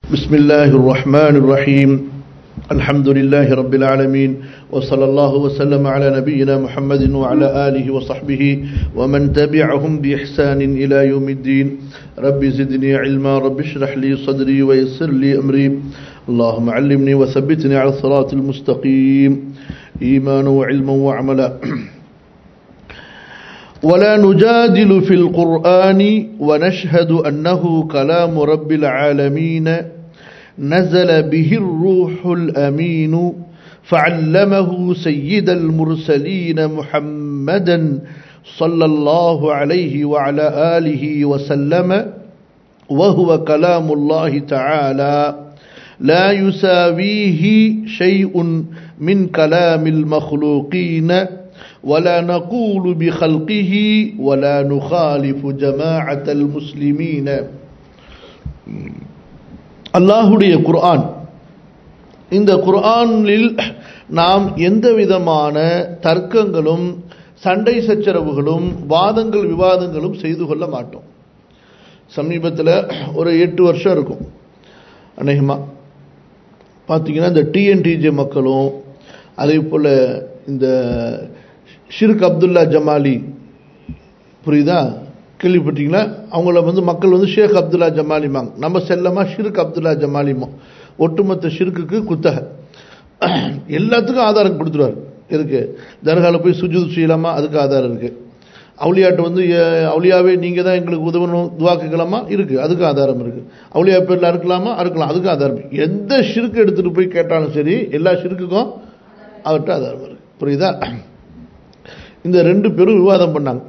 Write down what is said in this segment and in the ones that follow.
بسم الله الرحمن الرحيم الحمد لله رب العالمين وصلى الله وسلم على نبينا محمد وعلى آله وصحبه ومن تبعهم بإحسان إلى يوم الدين رب زدني علما رب اشرح لي صدري ويسر لي أمري اللهم علمني وثبتني على الصراط المستقيم إيمانا وعلما وعملا ولا نجادل في القرآن ونشهد أنه كلام رب العالمين نزل به الروح الأمين فعلمه سيد المرسلين محمدا صلى الله عليه وعلى آله وسلم وهو كلام الله تعالى لا يساويه شيء من كلام المخلوقين ولا نقول بخلقه ولا نخالف جماعة المسلمين அல்லாஹுடைய குர்ஆன் இந்த குர்ஆனில் நாம் எந்த விதமான தர்க்கங்களும் சண்டை சச்சரவுகளும் வாதங்கள் விவாதங்களும் செய்து கொள்ள மாட்டோம் சமீபத்தில் ஒரு எட்டு வருஷம் இருக்கும் அநேகமாக பார்த்தீங்கன்னா இந்த டிஎன்டிஜே மக்களும் அதே போல் இந்த ஷிர்க் அப்துல்லா ஜமாலி புரியுதா கேள்விப்பட்டீங்களா அவங்கள வந்து மக்கள் வந்து ஷேக் அப்துல்லா ஜமாலிமாங்க நம்ம செல்லமா ஷிர்க் அப்துல்லா ஜமாலிமா ஒட்டுமொத்த ஷிர்க்குக்கு குத்தகை எல்லாத்துக்கும் ஆதாரம் கொடுத்துருவார் இருக்கு தர்காவில் போய் சுஜூத் செய்யலாமா அதுக்கு ஆதாரம் இருக்கு அவுளியாட்ட வந்து அவுளியாவே நீங்கள் தான் எங்களுக்கு உதவணும் துவா கேட்கலாமா இருக்கு அதுக்கு ஆதாரம் இருக்கு அவுளியா பேரில் அறுக்கலாமா அறுக்கலாம் அதுக்கு ஆதாரம் எந்த ஷிருக்கு எடுத்துகிட்டு போய் கேட்டாலும் சரி எல்லா ஷிருக்குக்கும் அவர்கிட்ட ஆதாரம் இருக்கு புரியுதா இந்த ரெண்டு பேரும் விவாதம் பண்ணாங்க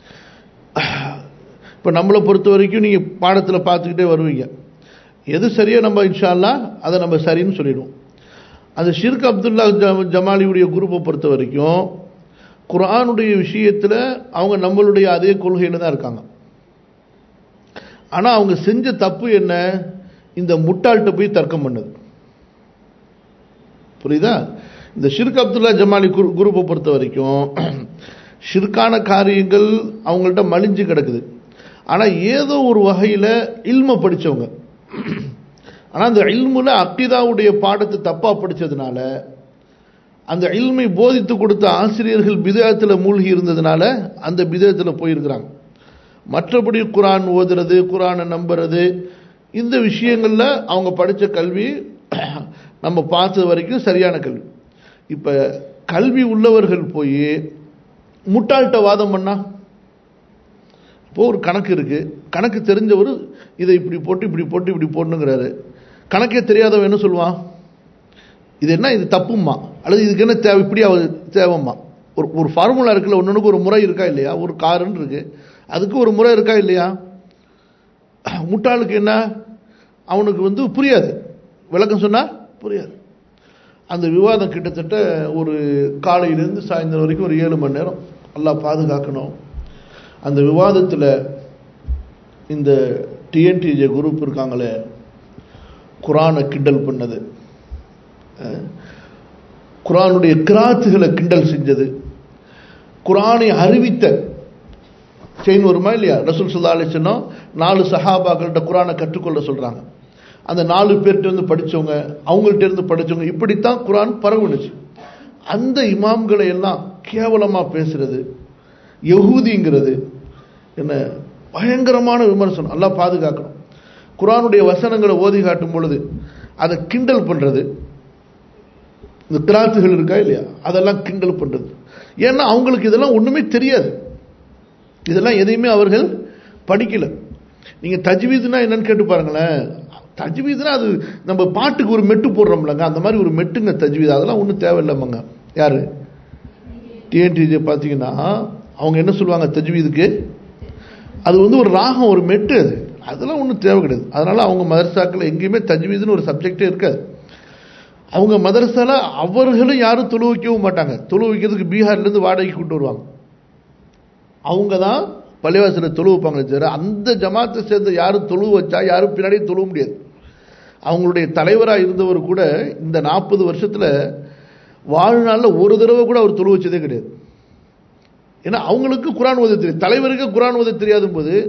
இப்போ நம்மளை பொறுத்த வரைக்கும் நீங்கள் பாடத்தில் பார்த்துக்கிட்டே வருவீங்க எது சரியோ நம்ம இன்ஷால்லா அதை நம்ம சரின்னு சொல்லிடுவோம் அந்த ஷிர்க் அப்துல்லா ஜமாலியுடைய குரூப்பை பொறுத்த வரைக்கும் குரானுடைய விஷயத்தில் அவங்க நம்மளுடைய அதே கொள்கையில் தான் இருக்காங்க ஆனால் அவங்க செஞ்ச தப்பு என்ன இந்த முட்டாள்கிட்ட போய் தர்க்கம் பண்ணது புரியுதா இந்த ஷிர்க் அப்துல்லா ஜமாலி குரூப்பை பொறுத்த வரைக்கும் ஷிர்கான காரியங்கள் அவங்கள்ட்ட மலிஞ்சு கிடக்குது ஆனால் ஏதோ ஒரு வகையில் இல்ம படித்தவங்க ஆனால் அந்த இல்முல அக்கிதாவுடைய பாடத்தை தப்பாக படித்ததுனால அந்த இல்மை போதித்து கொடுத்த ஆசிரியர்கள் பிதயத்தில் மூழ்கி இருந்ததுனால அந்த பிதயத்தில் போயிருக்கிறாங்க மற்றபடி குரான் ஓதுறது குரானை நம்புறது இந்த விஷயங்களில் அவங்க படித்த கல்வி நம்ம பார்த்தது வரைக்கும் சரியான கல்வி இப்போ கல்வி உள்ளவர்கள் போய் முட்டாள்கிட்ட வாதம் பண்ணா இப்போ ஒரு கணக்கு இருக்கு கணக்கு தெரிஞ்சவர் இதை இப்படி போட்டு இப்படி போட்டு இப்படி போடணுங்கிறாரு கணக்கே தெரியாதவன் என்ன சொல்லுவான் இது என்ன இது தப்புமா அல்லது இதுக்கு என்ன தேவை இப்படி தேவைம்மா ஒரு ஒரு ஃபார்முலா இருக்குல்ல ஒன்றுக்கு ஒரு முறை இருக்கா இல்லையா ஒரு காருன்னு இருக்கு அதுக்கு ஒரு முறை இருக்கா இல்லையா முட்டாளுக்கு என்ன அவனுக்கு வந்து புரியாது விளக்கம் சொன்னா புரியாது அந்த விவாதம் கிட்டத்தட்ட ஒரு காலையிலேருந்து சாயந்தரம் வரைக்கும் ஒரு ஏழு மணி நேரம் எல்லாம் பாதுகாக்கணும் அந்த விவாதத்தில் இந்த டிஎன்டிஜே குரூப் இருக்காங்களே குரானை கிண்டல் பண்ணது குரானுடைய கிராத்துகளை கிண்டல் செஞ்சது குரானை அறிவித்த செயின் வருமா இல்லையா ரசூல் சுல்லா அலிசனம் நாலு சஹாபாக்கள்கிட்ட குரானை கற்றுக்கொள்ள சொல்கிறாங்க அந்த நாலு பேர்கிட்ட இருந்து படித்தவங்க அவங்கள்ட்ட இருந்து படித்தவங்க இப்படித்தான் குரான் பரவுனுச்சு அந்த இமாம்களை எல்லாம் கேவலமாக பேசுறது யகூதிங்கிறது என்ன பயங்கரமான விமர்சனம் எல்லாம் பாதுகாக்கணும் குரானுடைய வசனங்களை ஓதி காட்டும் பொழுது அதை கிண்டல் பண்ணுறது இந்த கிராத்துகள் இருக்கா இல்லையா அதெல்லாம் கிண்டல் பண்ணுறது ஏன்னா அவங்களுக்கு இதெல்லாம் ஒன்றுமே தெரியாது இதெல்லாம் எதையுமே அவர்கள் படிக்கல நீங்கள் தஜ்வீதுனா என்னன்னு கேட்டு பாருங்களேன் தஜ்வீதுனா அது நம்ம பாட்டுக்கு ஒரு மெட்டு போடுறோம்லங்க அந்த மாதிரி ஒரு மெட்டுங்க தஜ்வீது அதெல்லாம் ஒன்றும் தேவையில்லைமாங்க யாரு டிஎன்டிஜே பார்த்தீங்கன்னா அவங்க என்ன சொல்லுவாங்க தஜ்வீதுக்கு அது வந்து ஒரு ராகம் ஒரு மெட்டு அது அதெல்லாம் ஒன்றும் தேவை கிடையாது அதனால அவங்க மதரசாக்கள் எங்கேயுமே தஜ்வீதுன்னு ஒரு சப்ஜெக்டே இருக்காது அவங்க மதரசால அவர்களும் யாரும் தொழு வைக்கவும் மாட்டாங்க தொழு வைக்கிறதுக்கு பீகார்லேருந்து வாடகைக்கு கொண்டு வருவாங்க அவங்க தான் பள்ளிவாசலில் தொழு வைப்பாங்களே தவிர அந்த ஜமாத்தை சேர்ந்த யாரும் தொழு வச்சா யாரும் பின்னாடியே தொழ முடியாது அவங்களுடைய தலைவராக இருந்தவர் கூட இந்த நாற்பது வருஷத்தில் வாழ்நாளில் ஒரு தடவை கூட அவர் தொழு வச்சதே கிடையாது ஏன்னா அவங்களுக்கு குரான் ஓத தெரியும் தலைவருக்கு குரான் ஓத தெரியாத போது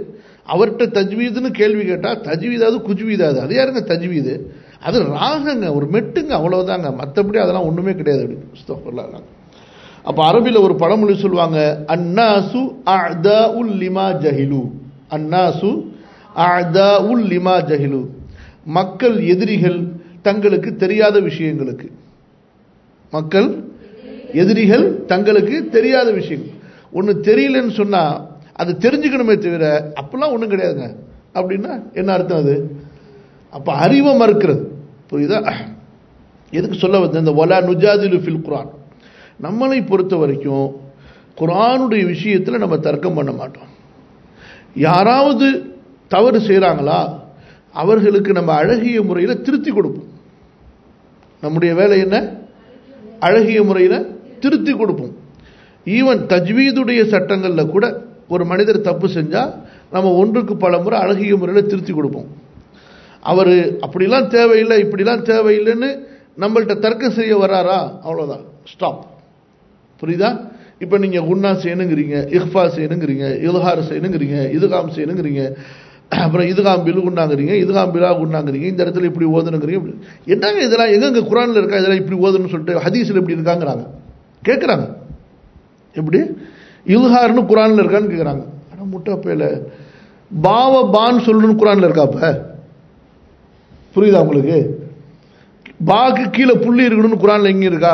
அவர்கிட்ட தஜ்வீதுன்னு கேள்வி கேட்டால் தஜ்வீதாது குஜ்வீதாது அது யாருங்க தஜ்வீது அது ராகங்க ஒரு மெட்டுங்க அவ்வளவுதாங்க மற்றபடி அதெல்லாம் ஒன்றுமே கிடையாது அப்படி அப்போ அரபியில் ஒரு பழமொழி சொல்லுவாங்க அன்னாசு அதா உல் லிமா ஜஹிலு அன்னாசு அதா உல் லிமா ஜஹிலு மக்கள் எதிரிகள் தங்களுக்கு தெரியாத விஷயங்களுக்கு மக்கள் எதிரிகள் தங்களுக்கு தெரியாத விஷயங்கள் ஒன்று தெரியலன்னு சொன்னா அது தெரிஞ்சுக்கணுமே தவிர அப்பெல்லாம் ஒன்றும் கிடையாதுங்க அப்படின்னா என்ன அர்த்தம் அது அப்போ அறிவை மறுக்கிறது புரியுதா எதுக்கு சொல்ல வந்த இந்த ஒலா நுஜாதிலு ஃபில் குரான் நம்மளை பொறுத்த வரைக்கும் குரானுடைய விஷயத்தில் நம்ம தர்க்கம் பண்ண மாட்டோம் யாராவது தவறு செய்கிறாங்களா அவர்களுக்கு நம்ம அழகிய முறையில் திருத்தி கொடுப்போம் நம்முடைய வேலை என்ன அழகிய முறையில் திருத்தி கொடுப்போம் ஈவன் தஜ்வீதுடைய சட்டங்களில் கூட ஒரு மனிதர் தப்பு செஞ்சால் நம்ம ஒன்றுக்கு பல முறை அழகிய முறையில் திருத்தி கொடுப்போம் அவர் அப்படிலாம் தேவையில்லை இப்படிலாம் தேவையில்லைன்னு நம்மள்கிட்ட தர்க்கம் செய்ய வராரா அவ்வளோதான் ஸ்டாப் புரியுதா இப்போ நீங்கள் குன்னா செய்யணுங்கிறீங்க இஹ்ஃபா செய்யணுங்கிறீங்க இல்ஹார் செய்யணுங்கிறீங்க இதுகாம் செய்யணுங்கிறீங்க அப்புறம் இதுகாம் பில் குண்டாங்கிறீங்க இதுகாம் பிலா குண்டாங்கிறீங்க இந்த இடத்துல இப்படி ஓதணுங்கிறீங்க என்னங்க இதெல்லாம் எங்கெங்க குரானில் இருக்கா இதெல்லாம் இப்படி ஓதணும்னு சொல்லிட்டு ஹதீஸில் இப்படி இருக்காங்கிறாங்க கேட்குறாங்க எப்படி இல்ஹார்னு குரானில் இருக்கான்னு கேட்குறாங்க ஆனால் முட்டா பேல பாவ பான் சொல்லணும்னு குரானில் இருக்காப்ப புரியுதா உங்களுக்கு பாக்கு கீழே புள்ளி இருக்கணும்னு குரானில் எங்கே இருக்கா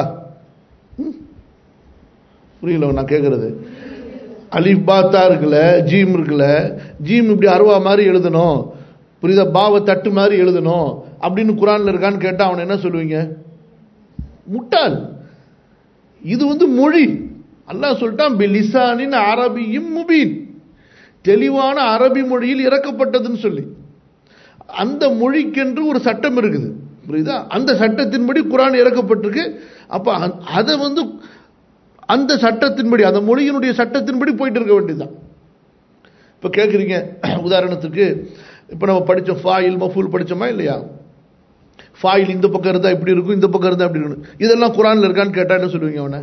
புரியல நான் கேட்குறது அலிஃப் பாத்தா இருக்குல்ல ஜீம் இருக்குல்ல ஜீம் இப்படி அருவா மாதிரி எழுதணும் புரியுதா பாவ தட்டு மாதிரி எழுதணும் அப்படின்னு குரான்ல இருக்கான்னு கேட்டால் அவன் என்ன சொல்லுவீங்க முட்டாள் இது வந்து மொழி அல்லாஹ் சொல்லிட்டான் பிலிசானின் அரபியும் முபீன் தெளிவான அரபி மொழியில் இறக்கப்பட்டதுன்னு சொல்லி அந்த மொழிக்கென்று ஒரு சட்டம் இருக்குது புரியுதா அந்த சட்டத்தின்படி குரான் இறக்கப்பட்டிருக்கு அப்போ அதை வந்து அந்த சட்டத்தின்படி அந்த மொழியினுடைய சட்டத்தின்படி போயிட்டு இருக்க வேண்டியதுதான் இப்போ கேட்குறீங்க உதாரணத்துக்கு இப்போ நம்ம படித்தோம் ஃபாயில் மஃபூல் படித்தோமா இல்லையா ஃபாயில் இந்த பக்கம் இருந்தால் இப்படி இருக்கும் இந்த பக்கம் இருந்தால் இப்படி இருக்கணும் இதெல்லாம் குரானில் இருக்கான்னு கேட்டால் என்ன சொல்லுவீங்க அவனை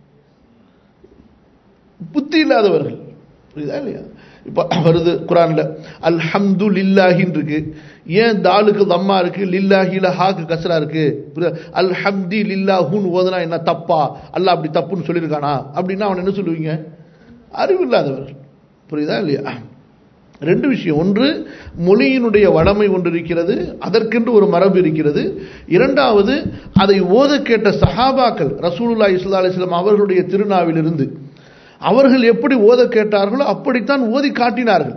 புத்தி இல்லாதவர்கள் புரியுதா இல்லையா இப்போ வருது குரானில் அல்ஹம்து லில்லாஹின்னு இருக்கு ஏன் தாலுக்கு தம்மா இருக்கு லில்லாஹில ஹாக்கு கசரா இருக்கு அல்ஹம்தி லில்லாஹுன்னு ஓதுனா என்ன தப்பா அல்ல அப்படி தப்புன்னு சொல்லியிருக்கானா அப்படின்னா அவன் என்ன சொல்லுவீங்க அறிவு இல்லாதவர்கள் புரியுதா இல்லையா ரெண்டு விஷயம் ஒன்று மொழியினுடைய வளமை ஒன்று இருக்கிறது அதற்கென்று ஒரு மரபு இருக்கிறது இரண்டாவது அதை ஓத கேட்ட சஹாபாக்கள் ரசூலுல்லா இஸ்லா அலிஸ்லாம் அவர்களுடைய திருநாவிலிருந்து அவர்கள் எப்படி ஓத கேட்டார்களோ அப்படித்தான் ஓதி காட்டினார்கள்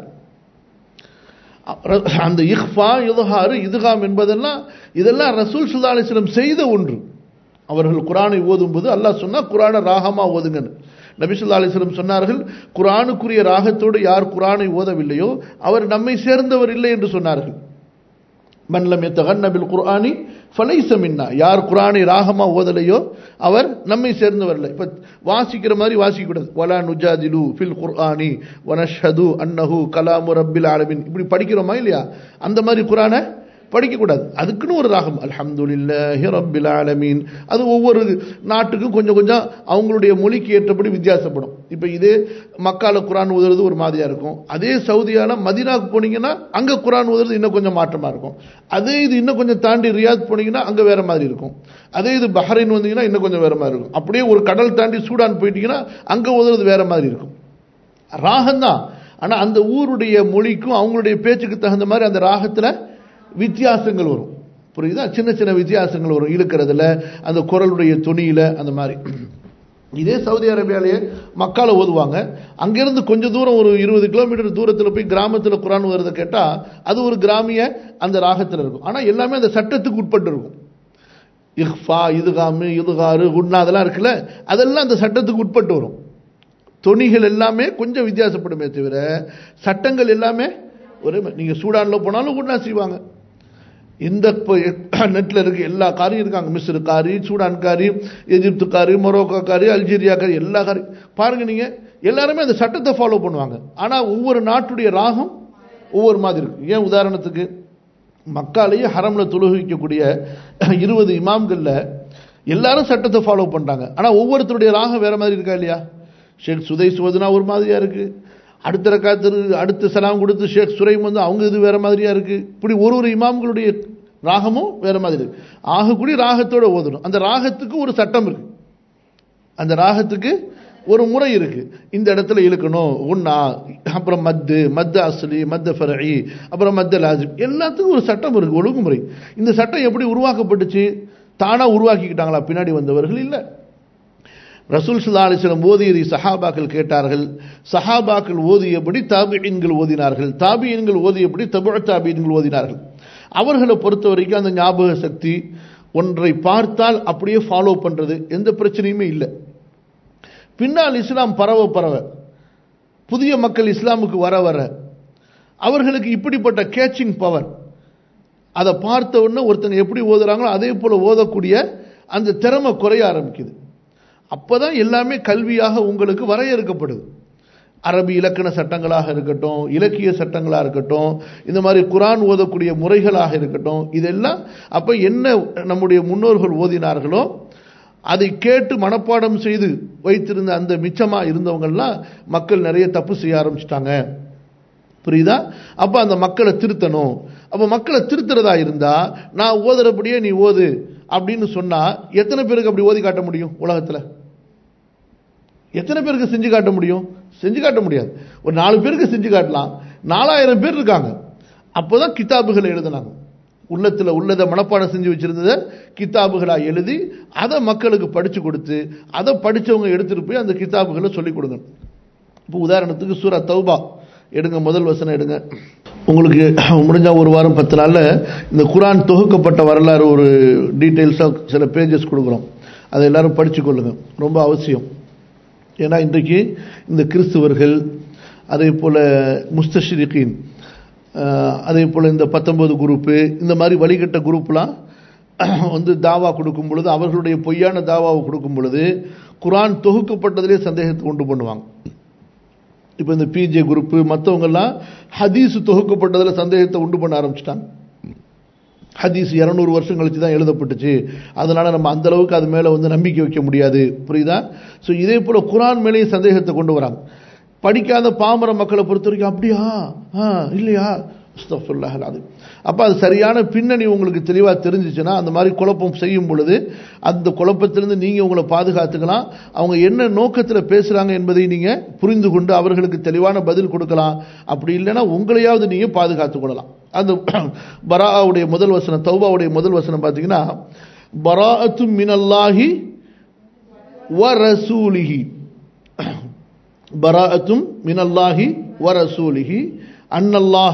அந்த இஹ்ஃபா இதுஹாரு இதுகாம் என்பதெல்லாம் இதெல்லாம் ரசூல் சுல்லா அலிஸ்லம் செய்த ஒன்று அவர்கள் குரானை ஓதும்போது அல்லாஹ் சொன்னா குரானை ராகமா ஓதுங்கன்னு நபிசுல்லா அலிஸ்லம் சொன்னார்கள் குரானுக்குரிய ராகத்தோடு யார் குரானை ஓதவில்லையோ அவர் நம்மை சேர்ந்தவர் இல்லை என்று சொன்னார்கள் மன்லம் எத்தகன்னபில் குர்ஆனி ஃபலைச மின்னா யார் குரானை ராகமா ஓதலையோ அவர் நம்மை சேர்ந்தவர் இல்லை இப்போ வாசிக்கிற மாதிரி வாசிக்கக்கூடாது வலா நுஜாதிலு ஃபில் குர்ஆனி வனஷது அன்னஹு கலாமு ரப்பில் ஆலமின் இப்படி படிக்கிறோமா இல்லையா அந்த மாதிரி குரானை படிக்கக்கூடாது அதுக்குன்னு ஒரு ராகம் அல்ஹம்துலில்லாஹி ரப்பில் ஆலமீன் அது ஒவ்வொரு நாட்டுக்கும் கொஞ்சம் கொஞ்சம் அவங்களுடைய மொழிக்கு ஏற்றபடி வித்தியாசப்படும் இப்போ இதே மக்கால குரான் ஓதுறது ஒரு மாதிரியா இருக்கும் அதே சவுதியால மதினாக்கு போனீங்கன்னா அங்கே குரான் ஓதுறது இன்னும் கொஞ்சம் மாற்றமாக இருக்கும் அதே இது இன்னும் கொஞ்சம் தாண்டி ரியாத் போனீங்கன்னா அங்கே வேற மாதிரி இருக்கும் அதே இது பஹ்ரைன் வந்தீங்கன்னா இன்னும் கொஞ்சம் வேற மாதிரி இருக்கும் அப்படியே ஒரு கடல் தாண்டி சூடான் போயிட்டீங்கன்னா அங்கே ஓதுறது வேற மாதிரி இருக்கும் ராகம் தான் ஆனால் அந்த ஊருடைய மொழிக்கும் அவங்களுடைய பேச்சுக்கு தகுந்த மாதிரி அந்த ராகத்தில் வித்தியாசங்கள் வரும் புரியுதா சின்ன சின்ன வித்தியாசங்கள் வரும் இழுக்கிறதுல அந்த குரலுடைய துணியில அந்த மாதிரி இதே சவுதி அரேபியாலேயே மக்கால ஓதுவாங்க அங்கிருந்து கொஞ்சம் தூரம் ஒரு இருபது கிலோமீட்டர் தூரத்தில் போய் கிராமத்தில் குரான் வருதை கேட்டால் அது ஒரு கிராமிய அந்த ராகத்தில் இருக்கும் ஆனால் எல்லாமே அந்த சட்டத்துக்கு உட்பட்டு இருக்கும் இஹ்ஃபா இதுகாமு இதுகாரு குட்னா அதெல்லாம் இருக்குல்ல அதெல்லாம் அந்த சட்டத்துக்கு உட்பட்டு வரும் தொனிகள் எல்லாமே கொஞ்சம் வித்தியாசப்படுமே தவிர சட்டங்கள் எல்லாமே ஒரே நீங்கள் சூடானில் போனாலும் குட்னா செய்வாங்க இந்த நெட்டில் இருக்க எல்லா காரியும் இருக்காங்க மிஸ்ரு காரி சூடான் காரி எஜிப்து காரி மொரோக்கோ காரி அல்ஜீரியா காரி எல்லா காரி பாருங்க நீங்க எல்லாருமே அந்த சட்டத்தை ஃபாலோ பண்ணுவாங்க ஆனால் ஒவ்வொரு நாட்டுடைய ராகம் ஒவ்வொரு மாதிரி இருக்கு ஏன் உதாரணத்துக்கு மக்காலேயே ஹரம்ல தொழுகிக்கக்கூடிய இருபது இமாம்களில் எல்லாரும் சட்டத்தை ஃபாலோ பண்ணுறாங்க ஆனால் ஒவ்வொருத்தருடைய ராகம் வேற மாதிரி இருக்கா இல்லையா ஷேக் சுதை சுவதுனா ஒரு மாதிரியா இருக்கு அடுத்த ரக்காத்து அடுத்த சலாம் கொடுத்து ஷேக் சுரைம் வந்து அவங்க இது வேற மாதிரியா இருக்கு இப்படி ஒரு ஒரு இமாம்களுடைய ராகமும் வேற மாதிரி இருக்கு ஆகக்கூடிய ராகத்தோட ஓதணும் அந்த ராகத்துக்கு ஒரு சட்டம் இருக்கு அந்த ராகத்துக்கு ஒரு முறை இருக்கு இந்த இடத்துல இழுக்கணும் உன்னா அப்புறம் மத்து மத்து அஸ்லி மத்த ஃபரஇ அப்புறம் மத்த லாஜிம் எல்லாத்துக்கும் ஒரு சட்டம் இருக்கு ஒழுங்குமுறை இந்த சட்டம் எப்படி உருவாக்கப்பட்டுச்சு தானா உருவாக்கிக்கிட்டாங்களா பின்னாடி வந்தவர்கள் இல்லை ரசூல் சுல்லா அலிஸ்லம் ஓதியதை சஹாபாக்கள் கேட்டார்கள் சஹாபாக்கள் ஓதியபடி தாபியன்கள் ஓதினார்கள் தாபியன்கள் ஓதியபடி தபுழ தாபியன்கள் ஓதினார்கள் அவர்களை பொறுத்த வரைக்கும் அந்த ஞாபக சக்தி ஒன்றை பார்த்தால் அப்படியே ஃபாலோ பண்றது எந்த பிரச்சனையுமே இல்லை பின்னால் இஸ்லாம் பரவ பரவ புதிய மக்கள் இஸ்லாமுக்கு வர வர அவர்களுக்கு இப்படிப்பட்ட கேச்சிங் பவர் அதை பார்த்த உடனே ஒருத்தங்க எப்படி ஓதுறாங்களோ அதே போல ஓதக்கூடிய அந்த திறமை குறைய ஆரம்பிக்குது அப்பதான் எல்லாமே கல்வியாக உங்களுக்கு வரையறுக்கப்படுது அரபி இலக்கண சட்டங்களாக இருக்கட்டும் இலக்கிய சட்டங்களாக இருக்கட்டும் இந்த மாதிரி குரான் ஓதக்கூடிய முறைகளாக இருக்கட்டும் இதெல்லாம் அப்ப என்ன நம்முடைய முன்னோர்கள் ஓதினார்களோ அதை கேட்டு மனப்பாடம் செய்து வைத்திருந்த அந்த மிச்சமா இருந்தவங்கெல்லாம் மக்கள் நிறைய தப்பு செய்ய ஆரம்பிச்சிட்டாங்க புரியுதா அப்ப அந்த மக்களை திருத்தணும் அப்ப மக்களை திருத்துறதா இருந்தா நான் ஓதுறபடியே நீ ஓது அப்படின்னு சொன்னா எத்தனை பேருக்கு அப்படி ஓதி காட்ட முடியும் உலகத்துல எத்தனை பேருக்கு செஞ்சு காட்ட முடியும் செஞ்சு காட்ட முடியாது ஒரு நாலு பேருக்கு செஞ்சு காட்டலாம் நாலாயிரம் பேர் இருக்காங்க அப்போதான் கிதாபுகளை எழுதினாங்க உள்ளத்தில் உள்ளதை மனப்பாடம் செஞ்சு வச்சிருந்ததை கித்தாபுகளா எழுதி அதை மக்களுக்கு படிச்சு கொடுத்து அதை படிச்சவங்க எடுத்துட்டு போய் அந்த கித்தாபுகளை சொல்லிக் கொடுங்க இப்போ உதாரணத்துக்கு சூரா தௌபா எடுங்க முதல் வசனம் எடுங்க உங்களுக்கு முடிஞ்சா ஒரு வாரம் பத்து நாள்ல இந்த குரான் தொகுக்கப்பட்ட வரலாறு ஒரு டீட்டெயில்ஸாக சில பேஜஸ் கொடுக்குறோம் அதை எல்லாரும் படிச்சு கொள்ளுங்க ரொம்ப அவசியம் ஏன்னா இன்றைக்கு இந்த கிறிஸ்துவர்கள் அதே போல முஸ்தஷிரிகின் அதே போல் இந்த பத்தொன்பது குரூப்பு இந்த மாதிரி வழிகட்ட குரூப்லாம் வந்து தாவா கொடுக்கும் பொழுது அவர்களுடைய பொய்யான தாவாவை கொடுக்கும் பொழுது குரான் தொகுக்கப்பட்டதிலே சந்தேகத்தை உண்டு பண்ணுவாங்க இப்போ இந்த பிஜே குரூப்பு மற்றவங்கெல்லாம் ஹதீஸ் தொகுக்கப்பட்டதில் சந்தேகத்தை உண்டு பண்ண ஆரம்பிச்சிட்டாங்க ஹதீஸ் இரநூறு வருஷம் கழிச்சு தான் எழுதப்பட்டுச்சு அதனால நம்ம அந்த அளவுக்கு அது மேலே வந்து நம்பிக்கை வைக்க முடியாது புரியுதா ஸோ இதே போல குரான் மேலேயும் சந்தேகத்தை கொண்டு வராங்க படிக்காத பாமர மக்களை பொறுத்த வரைக்கும் அப்படியா ஆ இல்லையா அது அப்போ அது சரியான பின்னணி உங்களுக்கு தெளிவாக தெரிஞ்சிச்சுன்னா அந்த மாதிரி குழப்பம் செய்யும் பொழுது அந்த குழப்பத்திலிருந்து நீங்கள் உங்களை பாதுகாத்துக்கலாம் அவங்க என்ன நோக்கத்தில் பேசுகிறாங்க என்பதை நீங்கள் புரிந்து கொண்டு அவர்களுக்கு தெளிவான பதில் கொடுக்கலாம் அப்படி இல்லைன்னா உங்களையாவது நீங்கள் பாதுகாத்து கொள்ளலாம் அந்த பராவுடைய முதல் வசனம் தௌபாவுடைய முதல் வசனம் பார்த்தீங்கன்னா பராஅத்து மினல்லாஹி வ ரசூலிஹி பராஅத்தும் மினல்லாஹி வ ரசூலிஹி அன்னல்லாஹ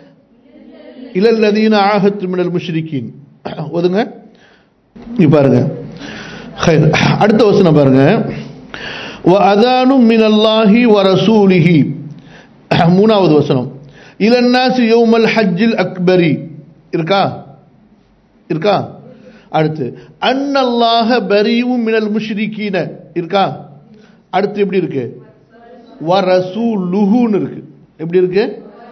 இலல்லதீன ஆகத்து மினல் முஷ்ரிக்கீன் ஒதுங்க இங்க பாருங்க அடுத்த வசனம் பாருங்க வ அதானும் மினல்லாஹி வ ரசூலிஹி மூணாவது வசனம் இலன்னாசி யௌமல் ஹஜ்ஜில் அக்பரி இருக்கா இருக்கா அடுத்து அன்னல்லாஹ பரியும் மினல் முஷ்ரிக்கீன இருக்கா அடுத்து எப்படி இருக்கு வரசூலுஹுன்னு இருக்கு எப்படி இருக்கு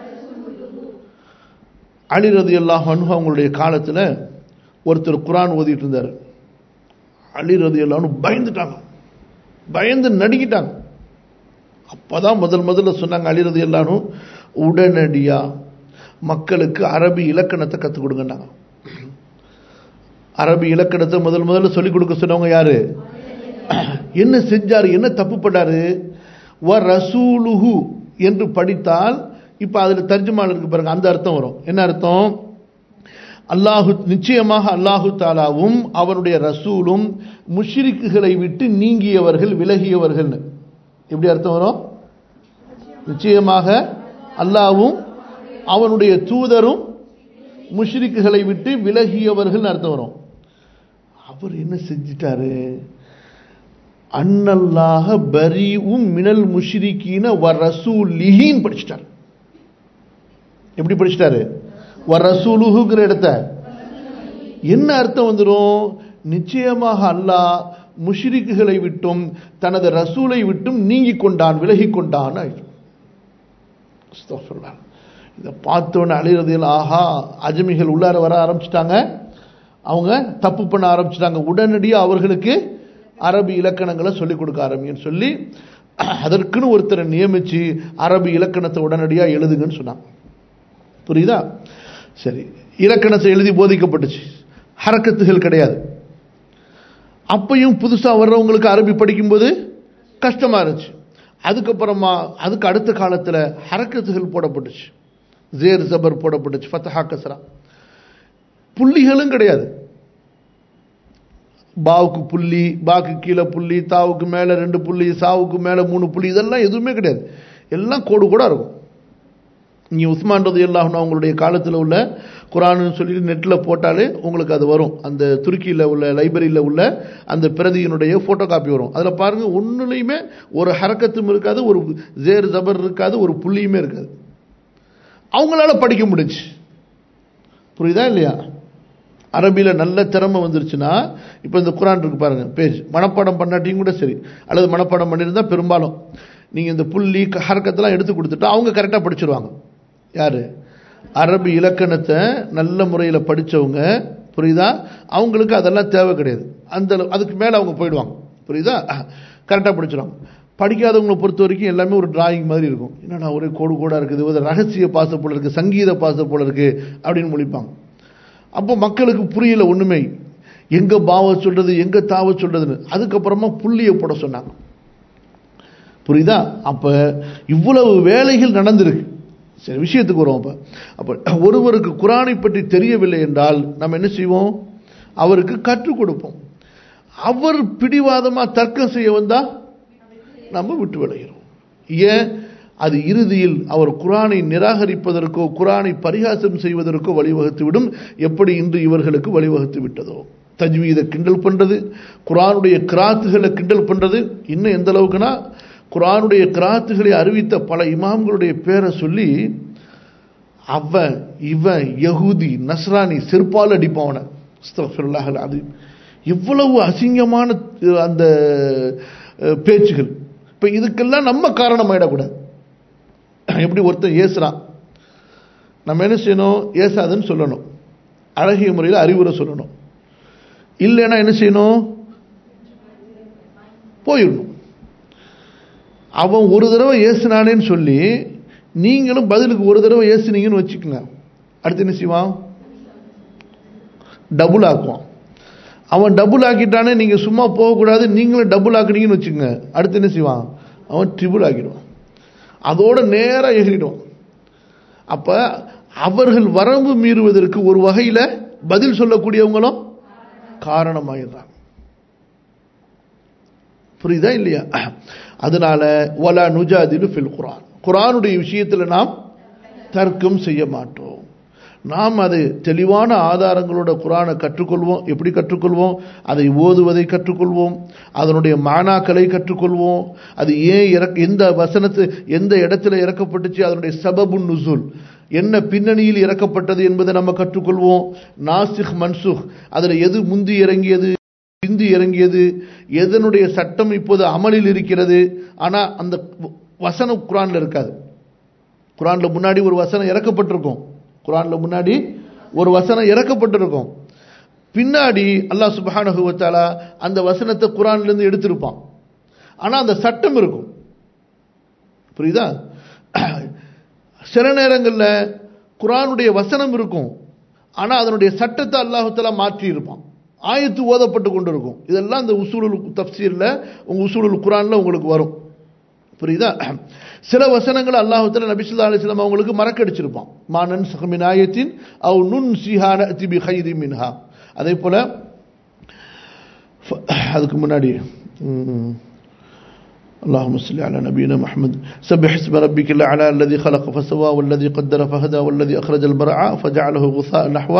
அலி ரதி அல்லாஹ் அன்ஹு அவங்களுடைய காலத்தில் ஒருத்தர் குரான் ஓதிட்டு இருந்தார் அலி ரதி அல்லான்னு பயந்துட்டாங்க பயந்து நடுங்கிட்டாங்க அப்பதான் முதல் முதல்ல சொன்னாங்க அலி ரதி அல்லானும் உடனடியா மக்களுக்கு அரபி இலக்கணத்தை கற்றுக் கொடுங்கன்னாங்க அரபி இலக்கணத்தை முதல் முதல்ல சொல்லிக் கொடுக்க சொன்னவங்க யாரு என்ன செஞ்சாரு என்ன தப்பு பண்ணாரு வ ரசூலுஹு என்று படித்தால் இப்ப அதுல தர்ஜுமால் இருக்கு பாருங்க அந்த அர்த்தம் வரும் என்ன அர்த்தம் அல்லாஹு நிச்சயமாக அல்லாஹு தாலாவும் அவனுடைய ரசூலும் முஷ்ரிக்குகளை விட்டு நீங்கியவர்கள் விலகியவர்கள் எப்படி அர்த்தம் வரும் நிச்சயமாக அல்லாவும் அவனுடைய தூதரும் முஷ்ரிக்குகளை விட்டு விலகியவர்கள் அர்த்தம் வரும் அவர் என்ன செஞ்சிட்டாரு அன்னல்லாக பரிவும் மினல் முஷ்ரிக்கீன வ ரசூலிஹின்னு படிச்சிட்டார் எப்படி படிச்சிட்டாரு வ ரசூலுஹுங்கிற இடத்த என்ன அர்த்தம் வந்துடும் நிச்சயமாக அல்லாஹ் முஷ்ரிக்குகளை விட்டும் தனது ரசூலை விட்டும் நீங்கி கொண்டான் விலகி கொண்டான் இதை பார்த்தோன்னு அழிறது ஆஹா அஜமிகள் உள்ளார வர ஆரம்பிச்சிட்டாங்க அவங்க தப்பு பண்ண ஆரம்பிச்சிட்டாங்க உடனடியாக அவர்களுக்கு அரபி இலக்கணங்களை சொல்லிக் கொடுக்க ஆரம்பிங்கன்னு சொல்லி அதற்குன்னு ஒருத்தரை நியமிச்சு அரபி இலக்கணத்தை உடனடியாக எழுதுங்கன்னு சொன்னாங்க புரியுதா சரி இலக்கணத்தை எழுதி போதிக்கப்பட்டுச்சு ஹரக்கத்துகள் கிடையாது அப்பையும் புதுசாக வர்றவங்களுக்கு அரபி படிக்கும்போது கஷ்டமா இருந்துச்சு அதுக்கப்புறமா அதுக்கு அடுத்த காலத்தில் ஹரக்கத்துகள் போடப்பட்டுச்சு ஜேர் ஜபர் போடப்பட்டுச்சு ஃபத்தஹா கஸ்ரா புள்ளிகளும் கிடையாது பாவுக்கு புள்ளி பாக்கு கீழே புள்ளி தாவுக்கு மேலே ரெண்டு புள்ளி சாவுக்கு மேலே மூணு புள்ளி இதெல்லாம் எதுவுமே கிடையாது எல்லாம் கோடு கூட இருக்கும் நீ உஸ்மான் ரதி அல்லாஹ் அவங்களுடைய காலத்தில் உள்ள குரான்னு சொல்லிட்டு நெட்டில் போட்டாலே உங்களுக்கு அது வரும் அந்த துருக்கியில் உள்ள லைப்ரரியில் உள்ள அந்த பிரதியினுடைய ஃபோட்டோ காப்பி வரும் அதில் பாருங்கள் ஒன்றுலையுமே ஒரு ஹரக்கத்தும் இருக்காது ஒரு ஜேர் ஜபர் இருக்காது ஒரு புள்ளியுமே இருக்காது அவங்களால படிக்க முடிஞ்சு புரியுதா இல்லையா அரபியில் நல்ல திறமை வந்துருச்சுன்னா இப்போ இந்த குரான் இருக்கு பாருங்க பேஜ் மனப்பாடம் பண்ணாட்டியும் கூட சரி அல்லது மனப்பாடம் பண்ணியிருந்தா பெரும்பாலும் நீங்கள் இந்த புள்ளி ஹரக்கத்தெல்லாம் எடுத்து கொடுத்துட்டா அவங்க கரெக்டாக படிச்சிருவாங்க யார் அரபி இலக்கணத்தை நல்ல முறையில் படித்தவங்க புரியுதா அவங்களுக்கு அதெல்லாம் தேவை கிடையாது அந்த அதுக்கு மேலே அவங்க போயிடுவாங்க புரியுதா கரெக்டாக படிச்சிருவாங்க படிக்காதவங்களை பொறுத்த வரைக்கும் எல்லாமே ஒரு டிராயிங் மாதிரி இருக்கும் என்னடா ஒரே கோடு கோடாக இருக்குது ஒரு ரகசிய பாச போல இருக்குது சங்கீத பாச போல இருக்குது அப்படின்னு முடிப்பாங்க அப்போ மக்களுக்கு புரியல ஒன்றுமே எங்கே பாவ சொல்றது எங்கே தாவ சொல்றதுன்னு அதுக்கப்புறமா புள்ளியை போட சொன்னாங்க புரியுதா அப்போ இவ்வளவு வேலைகள் நடந்திருக்கு சரி விஷயத்துக்கு வருவோம் அப்போ அப்போ ஒருவருக்கு குரானை பற்றி தெரியவில்லை என்றால் நம்ம என்ன செய்வோம் அவருக்கு கற்றுக் கொடுப்போம் அவர் பிடிவாதமாக தர்க்கம் செய்ய வந்தா நம்ம விட்டு விளைகிறோம் ஏன் அது இறுதியில் அவர் குரானை நிராகரிப்பதற்கோ குரானை பரிகாசம் செய்வதற்கோ வழிவகுத்து விடும் எப்படி இன்று இவர்களுக்கு வழிவகுத்து விட்டதோ தஜ்வீதை கிண்டல் பண்றது குரானுடைய கிராத்துகளை கிண்டல் பண்றது இன்னும் எந்த அளவுக்குன்னா குரானுடைய கிராத்துகளை அறிவித்த பல இமாம்களுடைய பேரை சொல்லி அவன் இவன் யகுதி நஸ்ரானி செருப்பால் அடிப்பவன அது இவ்வளவு அசிங்கமான அந்த பேச்சுகள் இப்போ இதுக்கெல்லாம் நம்ம காரணமாயிடக்கூடாது எப்படி ஒருத்தர் ஏசுறான் நம்ம என்ன செய்யணும் ஏசாதுன்னு சொல்லணும் அழகிய முறையில் அறிவுரை சொல்லணும் இல்லைன்னா என்ன செய்யணும் போயிடணும் அவன் ஒரு தடவை ஏசுனானேன்னு சொல்லி நீங்களும் பதிலுக்கு ஒரு தடவை ஏசுனீங்கன்னு வச்சுக்கோங்க அடுத்து என்ன செய்வான் டபுள் ஆக்குவான் அவன் டபுள் ஆக்கிட்டானே நீங்க சும்மா போகக்கூடாது நீங்களும் டபுள் ஆக்குனீங்கன்னு வச்சுக்கோங்க அடுத்து என்ன செய்வான் அவன் ட்ரிபிள் ஆக்கிடுவான் அதோட நேராக எகிரிடுவான் அப்ப அவர்கள் வரம்பு மீறுவதற்கு ஒரு வகையில பதில் சொல்லக்கூடியவங்களும் காரணமாயிடுறாங்க புரியுதா இல்லையா அதனால வலா நுஜாதிலு ஃபில் குரான் குரானுடைய விஷயத்தில் நாம் தர்க்கம் செய்ய மாட்டோம் நாம் அது தெளிவான ஆதாரங்களோட குரானை கற்றுக்கொள்வோம் எப்படி கற்றுக்கொள்வோம் அதை ஓதுவதை கற்றுக்கொள்வோம் அதனுடைய மானாக்களை கற்றுக்கொள்வோம் அது ஏன் இறக்க எந்த வசனத்து எந்த இடத்துல இறக்கப்பட்டுச்சு அதனுடைய சபபு நுசுல் என்ன பின்னணியில் இறக்கப்பட்டது என்பதை நம்ம கற்றுக்கொள்வோம் நாசிக் மன்சுக் அதில் எது முந்தி இறங்கியது பிந்தி இறங்கியது எதனுடைய சட்டம் இப்போது அமலில் இருக்கிறது ஆனால் அந்த வசனம் குரான்ல இருக்காது குரான்ல முன்னாடி ஒரு வசனம் இறக்கப்பட்டிருக்கும் குரான்ல முன்னாடி ஒரு வசனம் இறக்கப்பட்டிருக்கும் பின்னாடி அல்லாஹ் சுபஹானஹுவத்தாலா அந்த வசனத்தை குரான்ல இருந்து எடுத்திருப்பான் ஆனா அந்த சட்டம் இருக்கும் புரியுதா சில நேரங்களில் குரானுடைய வசனம் இருக்கும் ஆனா அதனுடைய சட்டத்தை அல்லாஹுத்தலா மாற்றி இருப்பான் ஆயத்து ஓதப்பட்டு கொண்டு இருக்கும் இதெல்லாம் இந்த உசூலுல் தப்சீரில் உங்க உசூலுல் குரான்ல உங்களுக்கு வரும் புரியுதா சில வசனங்கள் அல்லாஹுத்தல நபிசுல்லா அலிஸ்லாம் அவங்களுக்கு மறக்கடிச்சிருப்பான் மானன் சகமின் ஆயத்தின் அவ் நுன் சிஹான திபி ஹைதி மின்ஹா அதே போல அதுக்கு முன்னாடி اللهم صل على نبينا محمد سبح اسم ربك الاعلى الذي خلق فسوى والذي قدر فهدى والذي اخرج المرعى فجعله غثاء نحو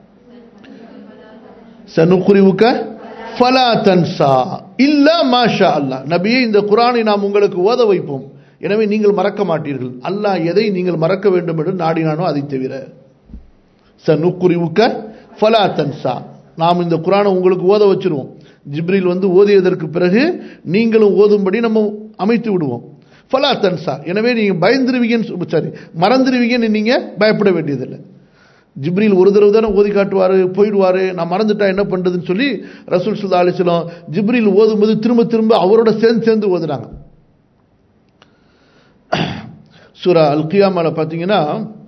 سنقرئك فلا تنسى الا ما شاء الله நபியே இந்த குர்ஆனை நாம் உங்களுக்கு ஓத வைப்போம் எனவே நீங்கள் மறக்க மாட்டீர்கள் அல்லாஹ் எதை நீங்கள் மறக்க வேண்டும் என்று நாடினானோ அதை தவிர சனுக்குரிவுக்க ஃபலா தன்சா நாம் இந்த குரானை உங்களுக்கு ஓத வச்சிருவோம் ஜிப்ரில் வந்து ஓதியதற்கு பிறகு நீங்களும் ஓதும்படி நம்ம அமைத்து விடுவோம் ஃபலா தன்சா எனவே நீங்க பயந்துருவீங்கன்னு சாரி மறந்துடுவீங்கன்னு நீங்க பயப்பட வேண்டியதில்லை ஜிப்ரில் ஒரு தடவை தானே ஓதி காட்டுவார் போயிடுவார் நான் மறந்துட்டா என்ன பண்ணுறதுன்னு சொல்லி ரசூல் சுல்லா அலிஸ்லாம் ஜிப்ரில் ஓதும்போது திரும்ப திரும்ப அவரோட சேர்ந்து சேர்ந்து ஓதுனாங்க சூரா அல் கியாமால பார்த்தீங்கன்னா